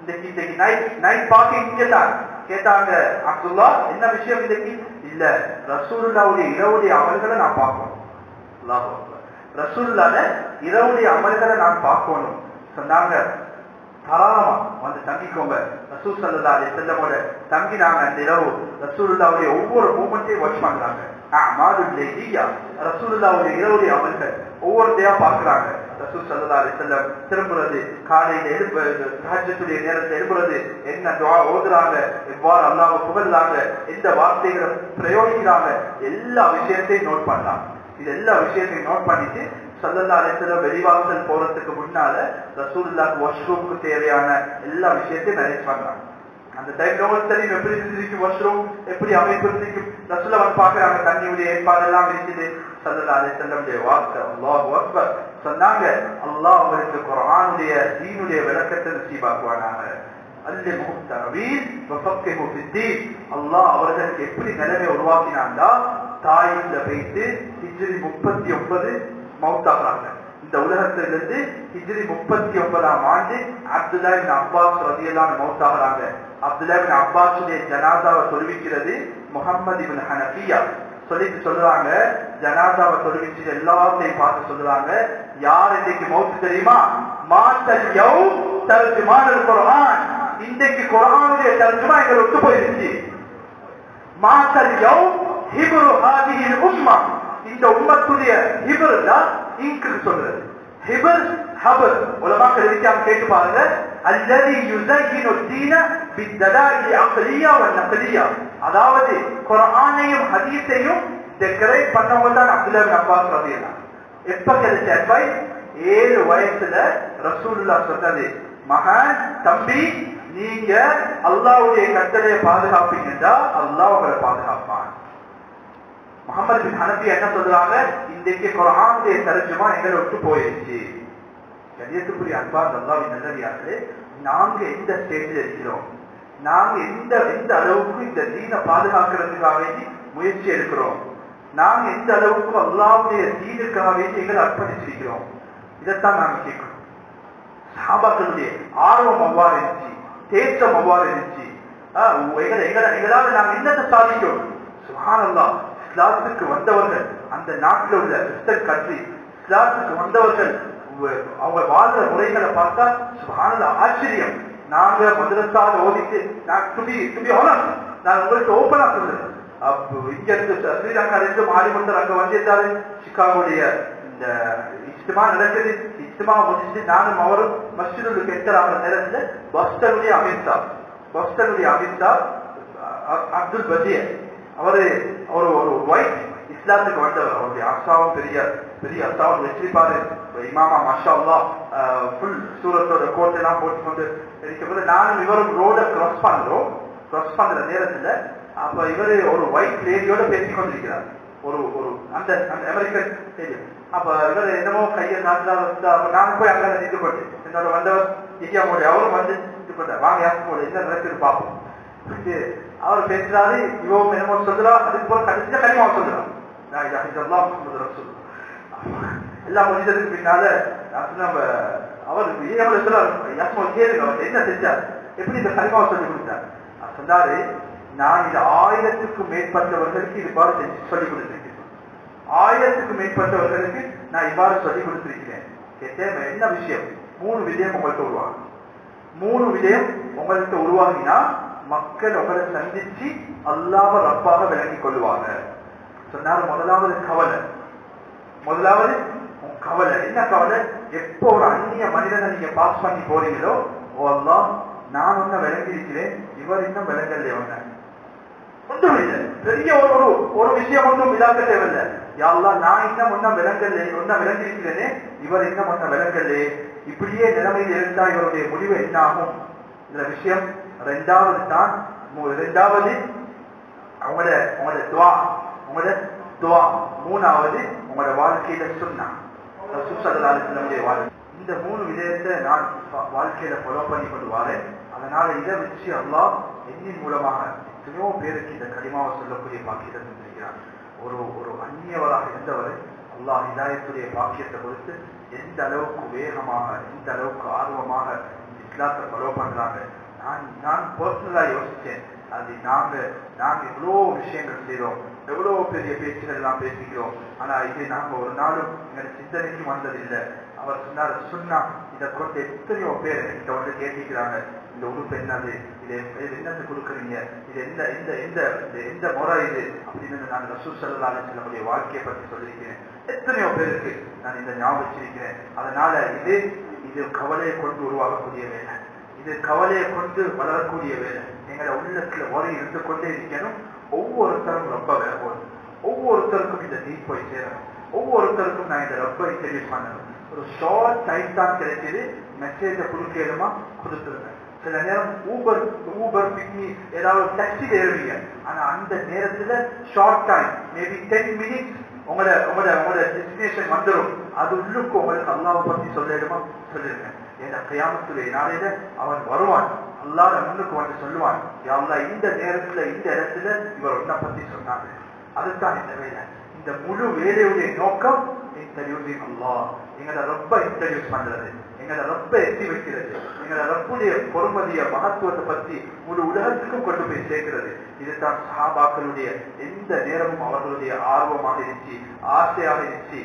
இன்னைக்கு இன்னைக்கு நைட் நைட் பார்க்கிங் இங்கே தான் கேட்டாங்க அப்துல்லா என்ன விஷயம் இன்னைக்கு இல்ல ரசூலுல்லாவுடைய இரவுடைய அமல்களை நான் பார்க்கணும் அல்லாஹ் அக்பர். ரசூலுல்லாத இரவுடைய அமல்களை நான் பார்க்கணும் சொன்னாங்க தாராளமா வந்து தங்கிக்கோங்க ரசூல் சல்லா அலி செல்லமோட தங்கினாங்க அந்த இரவு ரசூலுல்லாவுடைய ஒவ்வொரு மூமெண்ட்டையும் வாட்ச் பண்றாங்க மாதுல்லையா ரசூலுல்லாவுடைய இரவுடைய அமல்கள் ஒவ்வொருத்தையா பார்க்கறாங்க ரசூல் சல்லா அலி செல்லம் திரும்புறது காலையில எழுப்புறது ராஜ்யத்துடைய நேரத்தை எழுப்புறது என்ன துவா ஓதுறாங்க எவ்வாறு அல்லாஹ் புகழ்றாங்க எந்த வார்த்தைகளை பிரயோகிக்கிறாங்க எல்லா விஷயத்தையும் நோட் பண்ணலாம் இது எல்லா விஷயத்தையும் நோட் பண்ணிட்டு சல்லல்லா அலிஸ்லம் வெளிவாசல் போறதுக்கு முன்னால ரசூலுல்லாக்கு வாஷ்ரூமுக்கு தேவையான எல்லா விஷயத்தையும் அரேஞ்ச் பண்றாங்க அந்த டைம்ல உங்களுக்கு தெரியும் எப்படி இருந்திருக்கும் வாஷ்ரூம் எப்படி அமைப்பு இருந்திருக்கும் ரசூல வந்து பாக்குறாங்க தண்ணியுடைய ஏற்பாடெல்லாம் இருக்குது சல்லல்லா அலிஸ்லமுடைய வார்த்தை அல்லாஹ் அக்பர் சொன்னாங்க அல்லாஹ் அவருக்கு குரானுடைய தீனுடைய விளக்கத்தை நசீபாக்குவானாங்க அல்லிமுஹும் தரவீர் வஃபக்கிஹு ஃபித்தீன் அல்லாஹ் அவர்களுக்கு எப்படி நிலைமை உருவாக்கினாண்டா தாயில வைத்து ஹிஜ்ரி முப்பத்தி ஒன்பது மவுத்தாகிறாங்க இந்த உலகத்திலிருந்து ஹிஜ்ரி முப்பத்தி ஒன்பதாம் ஆண்டு அப்துல்லா பின் அப்பாஸ் ரதியெல்லாம் மவுத்தாகிறாங்க அப்துல்லா பின் அப்பாஸுடைய ஜனாதாவை தொழுவிக்கிறது முகமது இபின் ஹனபியா சொல்லிட்டு சொல்றாங்க ஜனாதாவை தொழுவிச்சு எல்லாத்தையும் பார்த்து சொல்றாங்க யார் இன்னைக்கு மௌத்து தெரியுமா மாத்தல் யௌ தர்ஜுமான் குர்ஆன் இன்றைக்கு குர்ஆனுடைய தர்ஜுமா எங்களை விட்டு போயிருச்சு மாத்தல் யௌ ஹிப்ரு ஹாதிஹில் உம்மா இந்த உம்மத்துடைய ஹிபர் தான் இங்கு சொல்றது ஹிபர் ஹபர் உலமாக்கள் இருக்காம கேட்டு பாருங்க அல்லது யுஸையினு தீன பித்தலாஇல் அக்லியா வ நக்லியா அதாவது குர்ஆனையும் ஹதீஸையும் டெக்கரேட் பண்ணவங்க தான் அப்துல்லா பின் அப்பாஸ் ரலியல்லாஹு எப்ப கிடைச்ச அட்வைஸ் ஏழு வயசுல ரசூலுல்லா சொன்னது மகன் தம்பி நீங்க அல்லாவுடைய கட்டளையை பாதுகாப்பீங்கன்னா அல்லாஹ் உங்களை பாதுகாப்பான் முகமது பின் ஹனபி என்ன சொல்றாங்க இன்றைக்கு குரானுடைய தரஜுமா எங்களை விட்டு போயிருச்சு கண்ணியத்துக்குரிய அன்பார் அல்லாவின் நல்லவியார்களே நாங்க எந்த ஸ்டேஜில் இருக்கிறோம் நாங்க எந்த எந்த அளவுக்கு இந்த தீனை பாதுகாக்கிறதுக்காக வேண்டி முயற்சி எடுக்கிறோம் நாங்க எந்த அளவுக்கு அல்லாவுடைய தீனுக்காக வேண்டி எங்களை அர்ப்பணிச்சிருக்கிறோம் இதைத்தான் நாங்க கேட்கிறோம் சாபாக்களுடைய ஆர்வம் அவ்வாறு இருந்துச்சு தேற்றம் அவ்வாறு இருந்துச்சு ஆஹ் எங்களை எங்களை எங்களால நாங்க என்னத்தை சாதிக்கிறோம் சுகானல்லா இஸ்லாத்துக்கு வந்தவர்கள் அந்த நாட்டில் உள்ள கிறிஸ்டன் கண்ட்ரி இஸ்லாத்துக்கு வந்தவர்கள் உ- அவங்க வாழ்ற முறைகளை பார்த்தா சுகானல ஆச்சரியம் நாங்க மதுரசால ஓதிட்டு நான் துபி துபி ஆனஸ்ட் நான் உங்களுக்கு ஓப்பனா சொல்றேன் அப்ப இங்க இருந்து ஸ்ரீ- ஸ்ரீலங்கால இருந்து மாரிமுந்தர் அங்க வந்திருந்தாரு சிகாகோடைய இந்த இஸ்திமா நடக்குது இஸ்திமா முடிச்சுட்டு நானும் அவரும் மஸ்ஜிதுக்கு என்டர் ஆகிற நேரத்துல பஸ்டனுடைய அமித்ஷா பஸ்டனுடைய அமித்ஷா அ- அப்துல் பஜியர் அவரு ஒரு ஒரு ஒயிட் இஸ்லாத்துக்கு வந்தவர் அவருடைய அசாவும் பெரிய பெரிய அசாவும் வச்சிருப்பாரு இமாமா மஷா அல்லா ஃபுல் சூரத்தோட கோட் எல்லாம் போட்டுக்கொண்டு இருக்கும்போது நானும் இவரும் ரோட கிராஸ் பண்றோம் கிராஸ் பண்ற நேரத்துல அப்ப இவரு ஒரு ஒயிட் லேடியோட பேசிக் கொண்டிருக்கிறார் ஒரு ஒரு அந்த அந்த அமெரிக்கன் லேடி அப்ப இவர் என்னமோ கையை நாட்டுல வச்சு அப்ப நான் போய் அங்க நின்று கொண்டு என்னோட வந்தவர் இந்தியா மோடி அவரும் வந்து இது பண்றார் வாங்க யாரும் போல என்ன நடக்குது பார்ப்போம் இது அவர் பேசுறாரு இவன் என்னமோ சொல்றா அதுக்கு போல கடைசியா கனிமா சொல்றான் நான் இதை இதெல்லாம் முகமது ரசூல் எல்லாம் முடிஞ்சதுக்கு பின்னால நான் சொன்ன நம்ம அவர் விஜயமலை சொல்றாரு யாசுமா கேளுங்க அவர் என்ன செஞ்சார் எப்படி இந்த கனிமாவை சொல்லி கொடுத்தார் அவர் சொன்னாரு நான் இது ஆயிரத்துக்கும் மேற்பட்டவர்களுக்கு இது பாரு செஞ்சு சொல்லி கொடுத்திருக்கேன் ஆயிரத்துக்கு மேற்பட்டவர்களுக்கு நான் இவ்வாறு சொல்லி கொடுத்திருக்கிறேன் கேட்டேன் என்ன விஷயம் மூணு விஜயம் உங்கள்கிட்ட உருவாகும் மூணு விடயம் உங்கள்கிட்ட உருவாகினா மக்கள் உங்களை சந்திச்சு அல்லாம ரப்பாக விளங்கிக் கொள்வாங்க சொன்னாரு முதலாவது கவலை முதலாவது உன் கவலை என்ன கவலை எப்போ ஒரு அந்நிய மனிதனை நீங்க பாஸ் பண்ணி போறீங்களோ ஓ அல்லா நான் ஒன்ன விளங்கி இருக்கிறேன் இவர் இன்னும் விளங்கல ஒன்ன ஒன்றும் இல்லை பெரிய ஒரு ஒரு ஒரு விஷயம் ஒன்றும் இதாக்க தேவையில்லை யாரெல்லாம் நான் இன்னும் ஒன்னும் விளங்கல்லே ஒன்னும் விளங்கி இருக்கிறேனே இவர் இன்னும் ஒன்னும் விளங்கல்லே இப்படியே நிலைமையில் இருந்தா இவருடைய முடிவு என்ன ஆகும் இந்த விஷயம் ரெண்டாவது தான் மூ- ரெண்டாவது அவங்களோட உங்களோட துவா உங்களோட துவா மூணாவது உங்களோட வாழ்க்கையில சொன்னா சுசலாலுடைய வாழ்க்கை இந்த மூணு விடயத்தை நான் வா- வாழ்க்கையில ஃபாலோ பண்ணி கொண்டு வரேன் அதனால இதை வச்சு அல்லாஹ் என்னின் மூலமாக எத்தனையோ பேருக்கு இந்த கடிமாவை சொல்லக்கூடிய பாக்கியத்தை தந்திருக்கிறார் ஒரு ஒரு அந்நியவராக இருந்தவர் அல்லாஹ் இதாயத்துடைய பாக்கியத்தை கொடுத்து எந்த அளவுக்கு வேகமாக எந்த அளவுக்கு ஆர்வமாக இஸ்லாத்தை ஃபாலோ பண்றாங்க நான் நான் பர்சனலா யோசிச்சேன் அது நாங்க நாங்க எவ்வளோ விஷயங்கள் செய்றோம் எவ்வளவு பெரிய பேச்சுகள் எல்லாம் பேசிக்கிறோம் ஆனா இது நாங்க ஒரு நாளும் எங்க சிந்தனைக்கு வந்ததில்லை அவர் சொன்னார் சொன்னா இதை கொண்டு எத்தனையோ பேர் என்கிட்ட வந்து கேட்டிக்கிறாங்க இந்த உறுப்பு என்னது இது இது என்னது கொடுக்குறீங்க இது எந்த எந்த எந்த இந்த எந்த முறை இது அப்படின்னு நான் ரசூல் சல்லாஹ் நம்முடைய வாழ்க்கையை பற்றி சொல்லியிருக்கிறேன் எத்தனையோ பேருக்கு நான் இந்த ஞாபகம் வச்சிருக்கிறேன் அதனால இது இது கவலையை கொண்டு உருவாகக்கூடிய வேலை இது கவலையை கொண்டு வளரக்கூடிய வேலை எங்களை உள்ளத்துல ஒரு இருந்து கொண்டே இருக்கணும் ஒவ்வொருத்தரும் ரொம்ப விரும்பும் ஒவ்வொருத்தருக்கும் இந்த நீட் போய் சேரணும் ஒவ்வொருத்தருக்கும் நான் இந்த ரப்பை இன்ட்ரடியூஸ் பண்ணணும் ஒரு ஷார்ட் டைம் தான் கிடைக்குது மெசேஜை கொடுக்கணுமா கொடுத்துருங்க சில நேரம் ஊபர் ஊபர் பிக்னி ஏதாவது டாக்ஸி ஏறுவீங்க ஆனா அந்த நேரத்துல short time maybe ten minutes உங்களோட உங்களோட உங்களோட டெஸ்டினேஷன் வந்துடும் அது உள்ளுக்கு உங்களுக்கு அல்லாவை பத்தி சொல்லிடுமா சொல்லிருங்க ஏன்னா கையாமத்துடைய நாளையில அவன் வருவான் அல்லாத முன்னுக்கு வந்து சொல்லுவான் அல்லா இந்த நேரத்துல இந்த இடத்துல இவர் ஒன்ன பத்தி சொன்னாங்க அதுதான் இந்த வேலை இந்த முழு வேலையுடைய நோக்கம் இன்டர்வியூசிங் அல்லா எங்களை ரொம்ப இன்ட்ரடியூஸ் பண்றது எங்களை ரொம்ப எட்டி வைக்கிறது எங்களை ரப்புடைய பொறுமதிய மகத்துவத்தை பத்தி முழு உலகத்துக்கும் கொண்டு போய் சேர்க்கிறது இதுதான் சஹாபாக்களுடைய எந்த நேரமும் அவர்களுடைய ஆர்வமாக இருந்துச்சு ஆசையாக இருந்துச்சு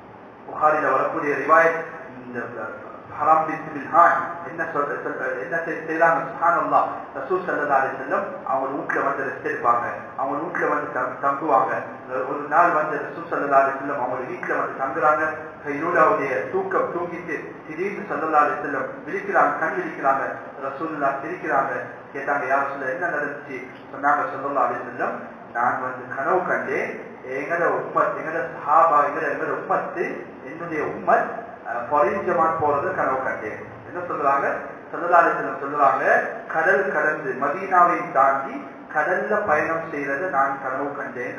புகாரில வரக்கூடிய ரிவாயத் இந்த ஹராம் பின் மில்ஹான் என்ன சொல்ற சொல்ற- என்ன செய்- செய்றாங்க சுப்ஹானல்லாஹ் ரசூல் ஸல்லல்லாஹு அலைஹி வஸல்லம் அவங்க வீட்ல வந்து ரெஸ்ட் எடுப்பாங்க அவங்க வீட்ல வந்து தங்- தங்குவாங்க ஒரு நாள் வந்து ரசூல் ஸல்லல்லாஹு அலைஹி வஸல்லம் அவங்க வீட்ல வந்து தங்குறாங்க கைலூலாவுடைய தூக்கம் தூங்கிட்டு திடீர்னு ஸல்லல்லாஹு அலைஹி வஸல்லம் விழிக்கிறாங்க கண் விழிக்கிறாங்க ரசூலுல்லாஹ் சிரிக்கிறாங்க கேட்டாங்க யார் சொல்ல என்ன நடந்துச்சு சொன்னாங்க ஸல்லல்லாஹு அலைஹி வஸல்லம் நான் வந்து கனவு கண்டேன் எங்கட உம்மத் எங்கட சஹாபா எங்கட எங்கட உம்மத்து என்னுடைய உம்மத் பொறின் ஜமாத் போறது கனவு கண்டேன் என்ன சொல்றாங்க சல்லல்லாஹு சொல்றாங்க கடல் கடந்து மதீனாவை தாண்டி கடல்ல பயணம் செய்யறத நான் கனவு கண்டேன்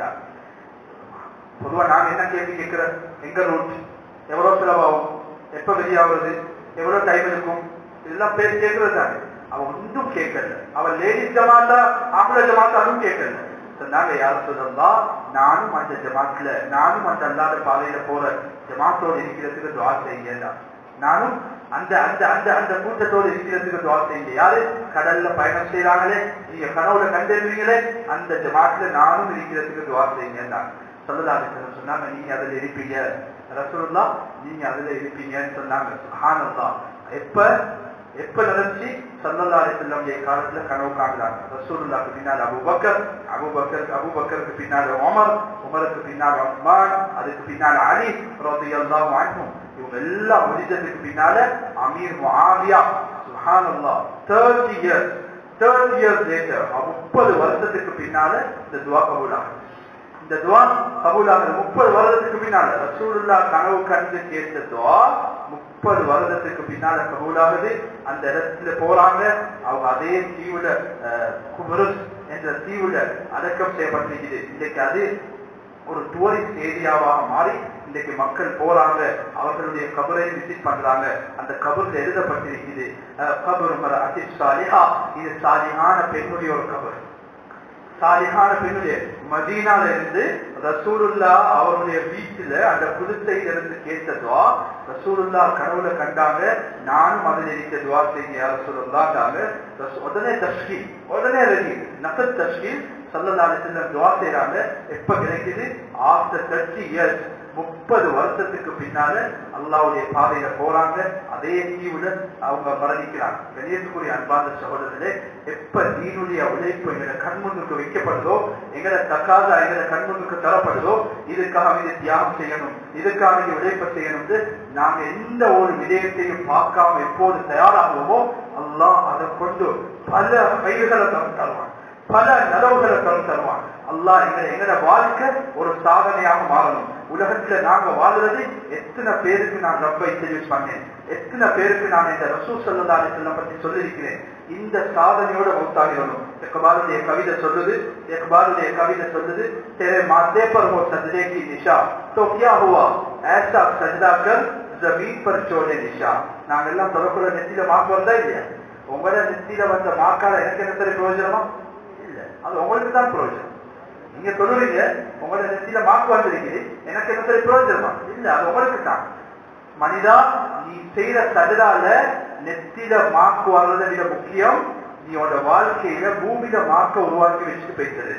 பொதுவா நாங்க என்ன கேள்வி கேட்கிறோம் எங்க ரூட் எவ்வளவு செலவாகும் எப்ப வெளியாகிறது எவ்வளவு டைம் இருக்கும் இதெல்லாம் பேர் கேட்கறது தானே அவன் ஒன்றும் கேட்கல அவன் லேடிஸ் ஜமாத்தா ஆம்பளை ஜமாத்தா அதுவும் கேட்கல சொன்னாங்க யார் சொல்லலாம் நானும் அந்த ஜமாத்துல நானும் அந்த அல்லாத பாதையில போற ஜமாத்தோடு இருக்கிறதுக்கு துவா செய்யுங்க நானும் அந்த அந்த அந்த அந்த கூட்டத்தோடு இருக்கிறதுக்கு துவா செய்யுங்க யாரு கடல்ல பயணம் செய்யறாங்களே நீங்க கனவுல கண்டிருந்தீங்களே அந்த ஜமாத்துல நானும் இருக்கிறதுக்கு துவா செய்யுங்க சொல்லலாது சொன்னாங்க நீங்க அதுல இருப்பீங்க ரசூலுல்லா நீங்க அதுல இருப்பீங்கன்னு சொன்னாங்க சுப்ஹானல்லாஹ் எப்ப எப்ப நடந்துச்சு சல்லல்லா அலிசல்லமுடைய காலத்துல கனவு காண்றாங்க ரசூலுல்லாக்கு பின்னால் அபூபக்கர் அபூபக்கருக்கு அபூபக்கருக்கு பின்னால் உமர் உமருக்கு பின்னால் உஸ்மான் அதுக்கு பின்னால் அலி ரலியல்லாஹு அன்ஹு இவங்க எல்லாம் முடிஞ்சதுக்கு பின்னால அமீர் முஆவியா சுப்ஹானல்லாஹ் 30 இயர்ஸ் 30 இயர்ஸ் லேட்டர் முப்பது வருஷத்துக்கு பின்னால இந்த துவா கபூலாகுது இந்த துவா கபூலாகுது முப்பது வருடத்துக்கு பின்னால ரசூலுல்லா கனவு கண்டு கேட்ட துவா முப்பது வருடத்துக்கு பின்னால கபூலாகுது அந்த இடத்துல போறாங்க அவங்க அதே தீவுல அஹ், குபுருஸ் என்ற தீவுல அடக்கம் செய்யப்பட்டிருக்குது இன்னைக்கு அது ஒரு டூரிஸ்ட் ஏரியாவாக மாறி இன்னைக்கு மக்கள் போறாங்க அவர்களுடைய கபரை விசிட் பண்றாங்க அந்த கபர்ல எழுதப்பட்டிருக்குது அஹ், கபர் மர அதி சாலிஹா இது சாலிஹான பெண்ணுடைய ஒரு கபர் சாலிஹான பெண்ணுடைய மதீனால இருந்து ரசூலுல்லா அவருடைய வீட்டுல அந்த குதித்தையில இருந்து கேட்டதுவா ரசூலுல்லா கனவுல கண்டாங்க நானும் அதில் இருக்க துவா செய்ய யார் சொல்லலாங்காங்க உடனே தஷ்கீல் உடனே ரெடி நகத் தஷ்கீல் சல்லல்லாஹு செல்லம் துவா செய்யறாங்க எப்ப கிடைக்குது ஆஃப்டர் தேர்ட்டி இயர்ஸ் முப்பது வருஷத்துக்கு பின்னால அல்லாவுடைய பாதையில போறாங்க அதே தீவுல அவங்க மரணிக்கிறாங்க வெளியேற்றக்கூடிய அன்பார்ந்த சகோதரர்களே எப்ப தீனுடைய உழைப்பு எங்களை கண்முன்னுக்கு வைக்கப்படுதோ எங்களை தக்காத எங்களை கண்முன்னுக்கு தரப்படுதோ இதுக்காக இது தியாகம் செய்யணும் இதுக்காக இது உழைப்பு செய்யணும் நாங்க எந்த ஒரு விடயத்தையும் பார்க்காம எப்போது தயாராகுவோமோ அல்லாஹ் அதை கொண்டு பல கைகளை தரம் தருவான் பல நலவுகளை தரம் தருவான் அல்லாஹ் எங்களை எங்களோட வாழ்க்கை ஒரு சாதனையாக மாறணும் உலகத்துல நாங்க வாழ்றது எத்தனை பேருக்கு நான் ரப்ப இன்ட்ரடியூஸ் பண்ணேன் எத்தனை பேருக்கு நான் இந்த ரசூ சல்லா அலிஸ்லாம் பத்தி சொல்லியிருக்கிறேன் இந்த சாதனையோட மௌத்தாகிடணும் இக்பாலுடைய கவிதை சொல்லுது இக்பாலுடைய கவிதை சொல்லுது तेरे माथे पर हो सजदे की निशा तो क्या हुआ ऐसा सजदा कर जमीन पर छोड़े निशा நாங்க எல்லாம் தொடர்புல நெத்தியில மார்க் வந்தா இல்லையா உங்களோட நெத்தியில வந்த மார்க்கால எனக்கு என்ன சரி பிரயோஜனமா இல்ல அது உங்களுக்கு தான் பிரயோஜனம் நீங்க சொல்லுவீங்க உங்களோட நெத்தியில மார்க் வந்திருக்குது எனக்கு என்ன சரி பிரயோஜனமா இல்ல அது உங்களுக்கு தான் மனிதா நீ செய்யற சஜதால நெத்தில மார்க் வர்றதை விட முக்கியம் நீ உன்னோட வாழ்க்கையில பூமியில மார்க்க உருவாக்கி வச்சுட்டு போயிட்டது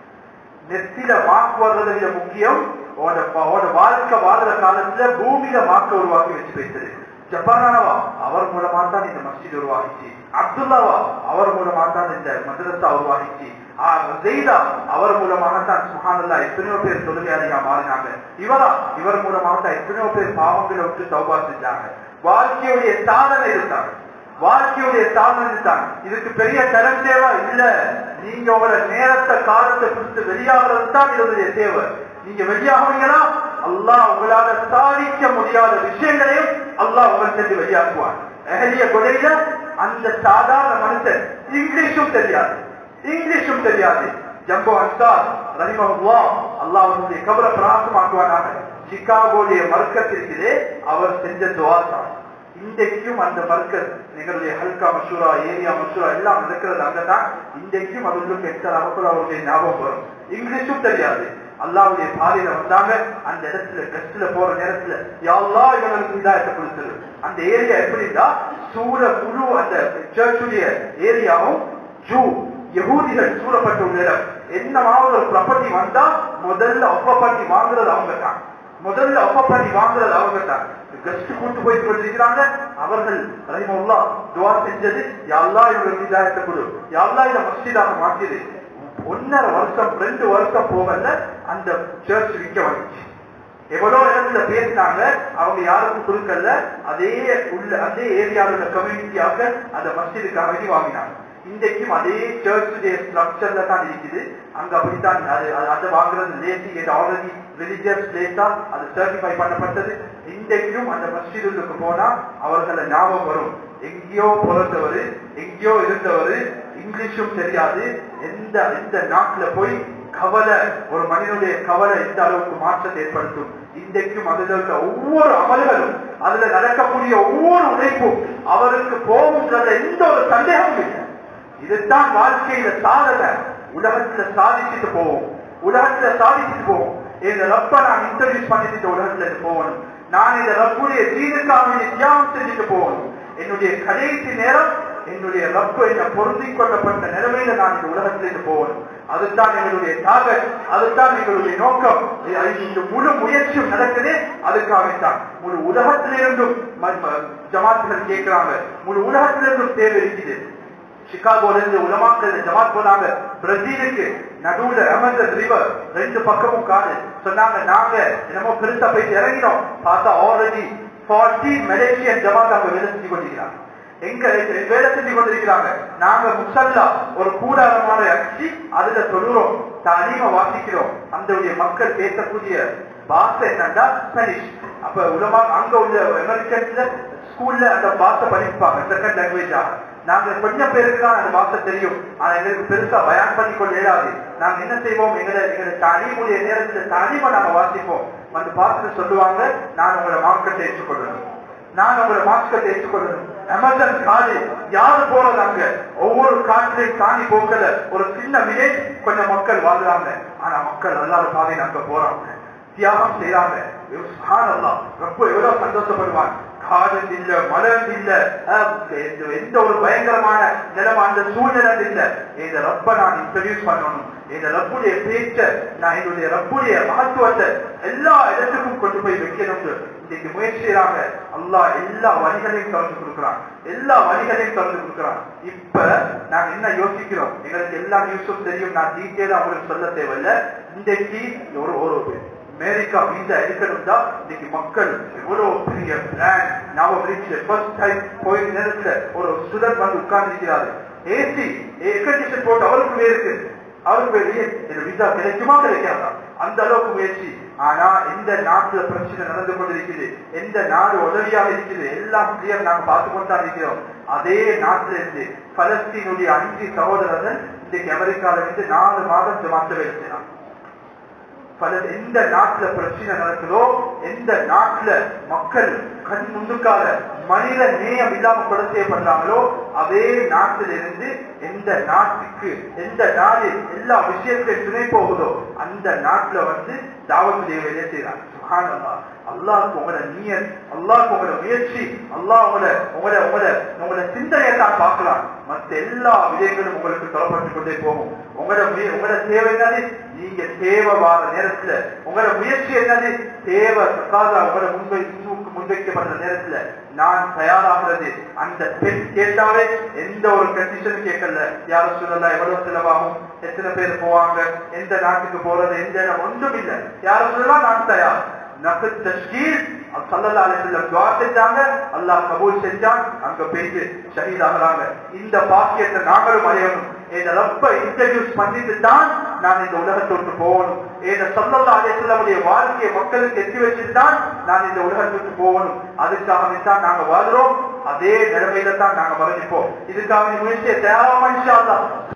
நெத்தில மார்க் வர்றதை விட முக்கியம் உன்னோட உன்னோட வாழ்க்கை வாழ்ற காலத்துல பூமியில மார்க்க உருவாக்கி வச்சு போயிட்டது ஜப்பானானவா அவர் மூலமா தான் இந்த மஸ்ஜித் உருவாகிச்சு அப்துல்லாவா அவர் மூலமா தான் இந்த மதரசா உருவாகிச்சு ஜெய்தா அவர் மூலமாக தான் சுஹானல்லா எத்தனையோ பேர் தொழுகையாளியா மாறினாங்க இவரா இவர் மூலமாக தான் எத்தனையோ பேர் பாவங்களை விட்டு சௌபா செஞ்சாங்க வாழ்க்கையுடைய சாதனை இருக்காங்க வாழ்க்கையுடைய சாதனை இருக்காங்க இதுக்கு பெரிய தரம் தேவை இல்ல நீங்க உங்களோட நேரத்தை காலத்தை குறித்து வெளியாகிறது தான் இதனுடைய தேவை நீங்க வெளியாகுவீங்களா அல்லாஹ் உங்களால சாதிக்க முடியாத விஷயங்களையும் அல்லாஹ் உங்களுக்கு வெளியாக்குவார் எஹலிய கொலையில அந்த சாதாரண மனுஷன் இங்கிலீஷும் தெரியாது இங்கிலீஷும் தெரியாது ஜம்போ அன்சார் ரஹிமஹுல்லா அல்லாஹ் அவனுடைய கபரை பிராசமாக்குவானாக சிகாகோடைய மர்க்கத்திற்கிலே அவர் செஞ்ச துவா தான் இன்றைக்கும் அந்த மர்க்கத் எங்களுடைய ஹல்கா மசூரா ஏரியா மசூரா எல்லாம் நடக்கிறது அங்கதான் இன்றைக்கும் அவர்களுக்கு எத்தனை அவர்கள் அவருடைய ஞாபகம் வரும் இங்கிலீஷும் தெரியாது அல்லாவுடைய பாதையில வந்தாங்க அந்த இடத்துல கஸ்ட்ல போற நேரத்துல யாழ்லா இவங்களுக்கு இதாயத்தை கொடுத்தது அந்த ஏரியா எப்படின்னா சூழ முழு அந்த சர்ச்சுடைய ஏரியாவும் ஜூ யகூதிகள் சூழப்பட்ட ஒரு இடம் என்னமாவது ஒரு ப்ராப்பர்ட்டி வந்தா முதல்ல ஒப்ப பண்ணி வாங்குறது அவங்க தான் முதல்ல ஒப்ப பண்ணி வாங்குறது அவங்க தான் கெஸ்ட் கூட்டு போய் கொண்டிருக்கிறாங்க அவர்கள் ரஹிமுல்லா துவா செஞ்சது யாழ்லா இவங்களுக்கு இதாயத்தை கொடு யாழ்லா இதை மஸ்ஜிதாக மாற்றியது ஒன்னரை வருஷம் ரெண்டு வருஷம் போகல அந்த சர்ச் விற்க வந்துச்சு எவ்வளவு இடத்துல பேசினாங்க அவங்க யாருக்கும் கொடுக்கல அதே உள்ள அதே ஏரியாவில் உள்ள கம்யூனிட்டியாக அந்த மஸ்ஜிதுக்காக வேண்டி வாங்கினாங்க இன்றைக்கும் அதே சர்ச்சுடைய ஸ்ட்ரக்சர்ல தான் இருக்குது அங்க அப்படித்தான் அது அதை வாங்குறது லேசி இது ஆல்ரெடி ரிலிஜியஸ் பிளேஸா அது சர்டிஃபை பண்ணப்பட்டது இன்றைக்கும் அந்த மஸ்ஜிதுக்கு போனா அவர்களை ஞாபகம் வரும் எங்கேயோ பிறந்தவர் எங்கேயோ இருந்தவர் இங்கிலீஷும் தெரியாது எந்த எந்த நாட்டுல போய் கவலை ஒரு மனிதனுடைய கவலை எந்த அளவுக்கு மாற்றத்தை ஏற்படுத்தும் இன்றைக்கும் அதில் உள்ள ஒவ்வொரு அமல்களும் அதுல நடக்கக்கூடிய ஒவ்வொரு உழைப்பும் அவருக்கு போகும்ன்றத எந்த ஒரு சந்தேகமும் இல்லை இதுதான் வாழ்க்கையில சாதனை உலகத்துல சாதிச்சுட்டு போவோம் உலகத்துல சாதிச்சுட்டு போவோம் இந்த ரப்ப நான் இன்ட்ரடியூஸ் பண்ணிட்டு இந்த உலகத்துல இருந்து போகணும் நான் இந்த ரப்புடைய தீனுக்காக தியாகம் செஞ்சுட்டு போகணும் என்னுடைய கடைசி நேரம் என்னுடைய ரப்பு என்ன பொருந்திக் கொள்ளப்பட்ட நிலைமையில நான் இந்த உலகத்திலிருந்து போகணும் அதுதான் எங்களுடைய டார்கெட் அதுதான் எங்களுடைய நோக்கம் இந்த முழு முயற்சியும் நடக்குது அதுக்காகத்தான் முழு உலகத்திலிருந்தும் ஜமாத்துகள் கேட்கிறாங்க முழு உலகத்திலிருந்தும் தேவை இருக்குது சிகாகோல இருந்து உலமாக்கள் ஜமாத் போனாங்க பிரசீலுக்கு நடுவுல அமர்ந்தன் ரிவர் ரெண்டு பக்கமும் காடு சொன்னாங்க நாங்க என்னமோ பெருசா போயிட்டு இறங்கினோம் பார்த்தா ஆல்ரெடி ஃபார்ட்டி மலேசியன் ஜமாத் அங்க வேலை செஞ்சு கொண்டிருக்கிறாங்க எங்க வேலை செஞ்சு கொண்டிருக்கிறாங்க நாங்க முசல்லா ஒரு கூடாரமான அடிச்சு அதுல சொல்லுறோம் அதிகமா வாசிக்கிறோம் அந்த மக்கள் பேசக்கூடிய பாஷை என்னன்னா ஸ்பெனிஷ் அப்ப உலமா அங்க உள்ள அமெரிக்கன்ஸ்ல ஸ்கூல்ல அந்த பாஷை படிப்பாங்க செகண்ட் லாங்குவேஜா நாங்க கொஞ்சம் பேருக்கு தான் அந்த பாஷை தெரியும் ஆனா எங்களுக்கு பெருசா பயான் பண்ணி கொள்ள இயலாது நாங்க என்ன செய்வோம் எங்களை எங்களை தாலிமுடைய நேரத்துல தாலிமா நாங்க வாசிப்போம் வந்து பார்த்துட்டு சொல்லுவாங்க நான் உங்களை மார்க்கெட்டை ஏற்றுக்கொள்ளணும் நான் உங்களை மார்க்கெட்டை ஏற்றுக்கொள்ளணும் அமேசான் காடு யாரு போறது அங்க ஒவ்வொரு காட்டிலையும் தாண்டி போக்கல ஒரு சின்ன வில்லேஜ் கொஞ்சம் மக்கள் வாழ்றாங்க ஆனா மக்கள் எல்லாரும் பாதையில் அங்க போறாங்க தியாகம் செய்யறாங்க ரொம்ப எவ்வளவு சந்தோஷப்படுவான் காடு இல்ல மலர் இல்ல எந்த ஒரு பயங்கரமான நிலைமை அந்த சூழ்நிலை இல்ல இந்த ரப்ப நான் இன்ட்ரடியூஸ் பண்ணணும் இந்த ரப்புடைய பேச்ச நான் என்னுடைய ரப்புடைய மகத்துவத்தை எல்லா இடத்துக்கும் கொண்டு போய் வைக்கணும் இன்னைக்கு முயற்சி செய்யறாங்க அல்லா எல்லா வழிகளையும் திறந்து கொடுக்குறான் எல்லா வழிகளையும் திறந்து கொடுக்குறான் இப்ப நாங்க என்ன யோசிக்கிறோம் எங்களுக்கு எல்லா நியூஸும் தெரியும் நான் டீட்டெயிலா உங்களுக்கு சொல்ல தேவையில்ல இன்றைக்கு ஒரு ஒரு அமெரிக்கா வீசா எடுக்கணும் தான் இன்னைக்கு மக்கள் எவ்வளவு பெரிய பிளான் ஞாபகம் இருந்துச்சு ஃபர்ஸ்ட் டைம் போய் நேரத்துல ஒரு ஸ்டூடெண்ட் வந்து உட்கார்ந்து ஏசி ஏர் கண்டிஷன் போட்டு அவருக்கு இருக்கு அவருக்கு வெளியே விசா கிடைக்குமா கிடைக்காதா அந்த அளவுக்கு முயற்சி ஆனா எந்த நாட்டுல பிரச்சனை நடந்து கொண்டிருக்குது எந்த நாடு உதவியாக இருக்குது எல்லாம் கிளியர் நாங்க பார்த்து கொண்டு தான் இருக்கிறோம் அதே நாட்டில இருந்து பலஸ்தீனுடைய அஞ்சு சகோதரர்கள் இன்றைக்கு அமெரிக்கால இருந்து நாலு மாதம் ஜமாத்த வேலை செய்யலாம் பல எந்த நாட்டுல பிரச்சனை நடக்குதோ எந்த நாட்டுல மக்கள் கண் முன்னுக்கால மனித நேயம் இல்லாம கொலை செய்யப்படுறாங்களோ அதே நாட்டிலிருந்து எந்த நாட்டுக்கு எந்த நாடு எல்லா விஷயத்திலும் துணை போகுதோ அந்த நாட்டுல வந்து தாவத்துடைய வேலையை செய்யறாங்க சுகானந்தா அல்லாஹ்க்கு உங்களோட நீயத் அல்லாஹ்க்கு உங்களோட முயற்சி அல்லாஹ் உங்களோட உங்களோட உங்களோட உங்களோட சிந்தனையை தான் பார்க்கலாம் மற்ற எல்லா விடயங்களும் உங்களுக்கு தொடப்பட்டு கொண்டே போகும் உங்களோட முய- உங்களோட தேவை என்னது நீங்க தேவை வார நேரத்துல உங்களோட முயற்சி என்னது தேவை சகாதா உங்களோட முன்வை முன்னுக்கு முன்வைக்கப்படுற நேரத்துல நான் தயாராகிறது அந்த பெண் கேட்டாவே எந்த ஒரு கண்டிஷனும் கேட்கல யாரும் சொல்லலாம் எவ்வளவு செலவாகும் எத்தனை பேர் போவாங்க எந்த நாட்டுக்கு போறது எந்த இடம் ஒன்றும் இல்லை யாரும் சொல்லலாம் நான் தயார் நபு தஷ்கீர் சல்லல்லா அலிஸ்லம் துவா செஞ்சாங்க அல்லாஹ் கபூல் செஞ்சான் அங்க போயிட்டு ஷஹீத் ஆகுறாங்க இந்த பாக்கியத்தை நாங்களும் அடையணும் என் ரப்ப இன்ட்ரடியூஸ் பண்ணிட்டு தான் நான் இந்த உலகத்தை விட்டு போகணும் என் சல்லல்லா அலிஸ்லமுடைய வாழ்க்கையை மக்களுக்கு எத்தி வச்சுட்டு தான் நான் இந்த உலகத்தை விட்டு போகணும் அதுக்காக தான் நாங்க வாழ்றோம் அதே நிலைமையில தான் நாங்க மரணிப்போம் இதுக்காக முயற்சியை தயாராமா இன்ஷா அல்லாஹ்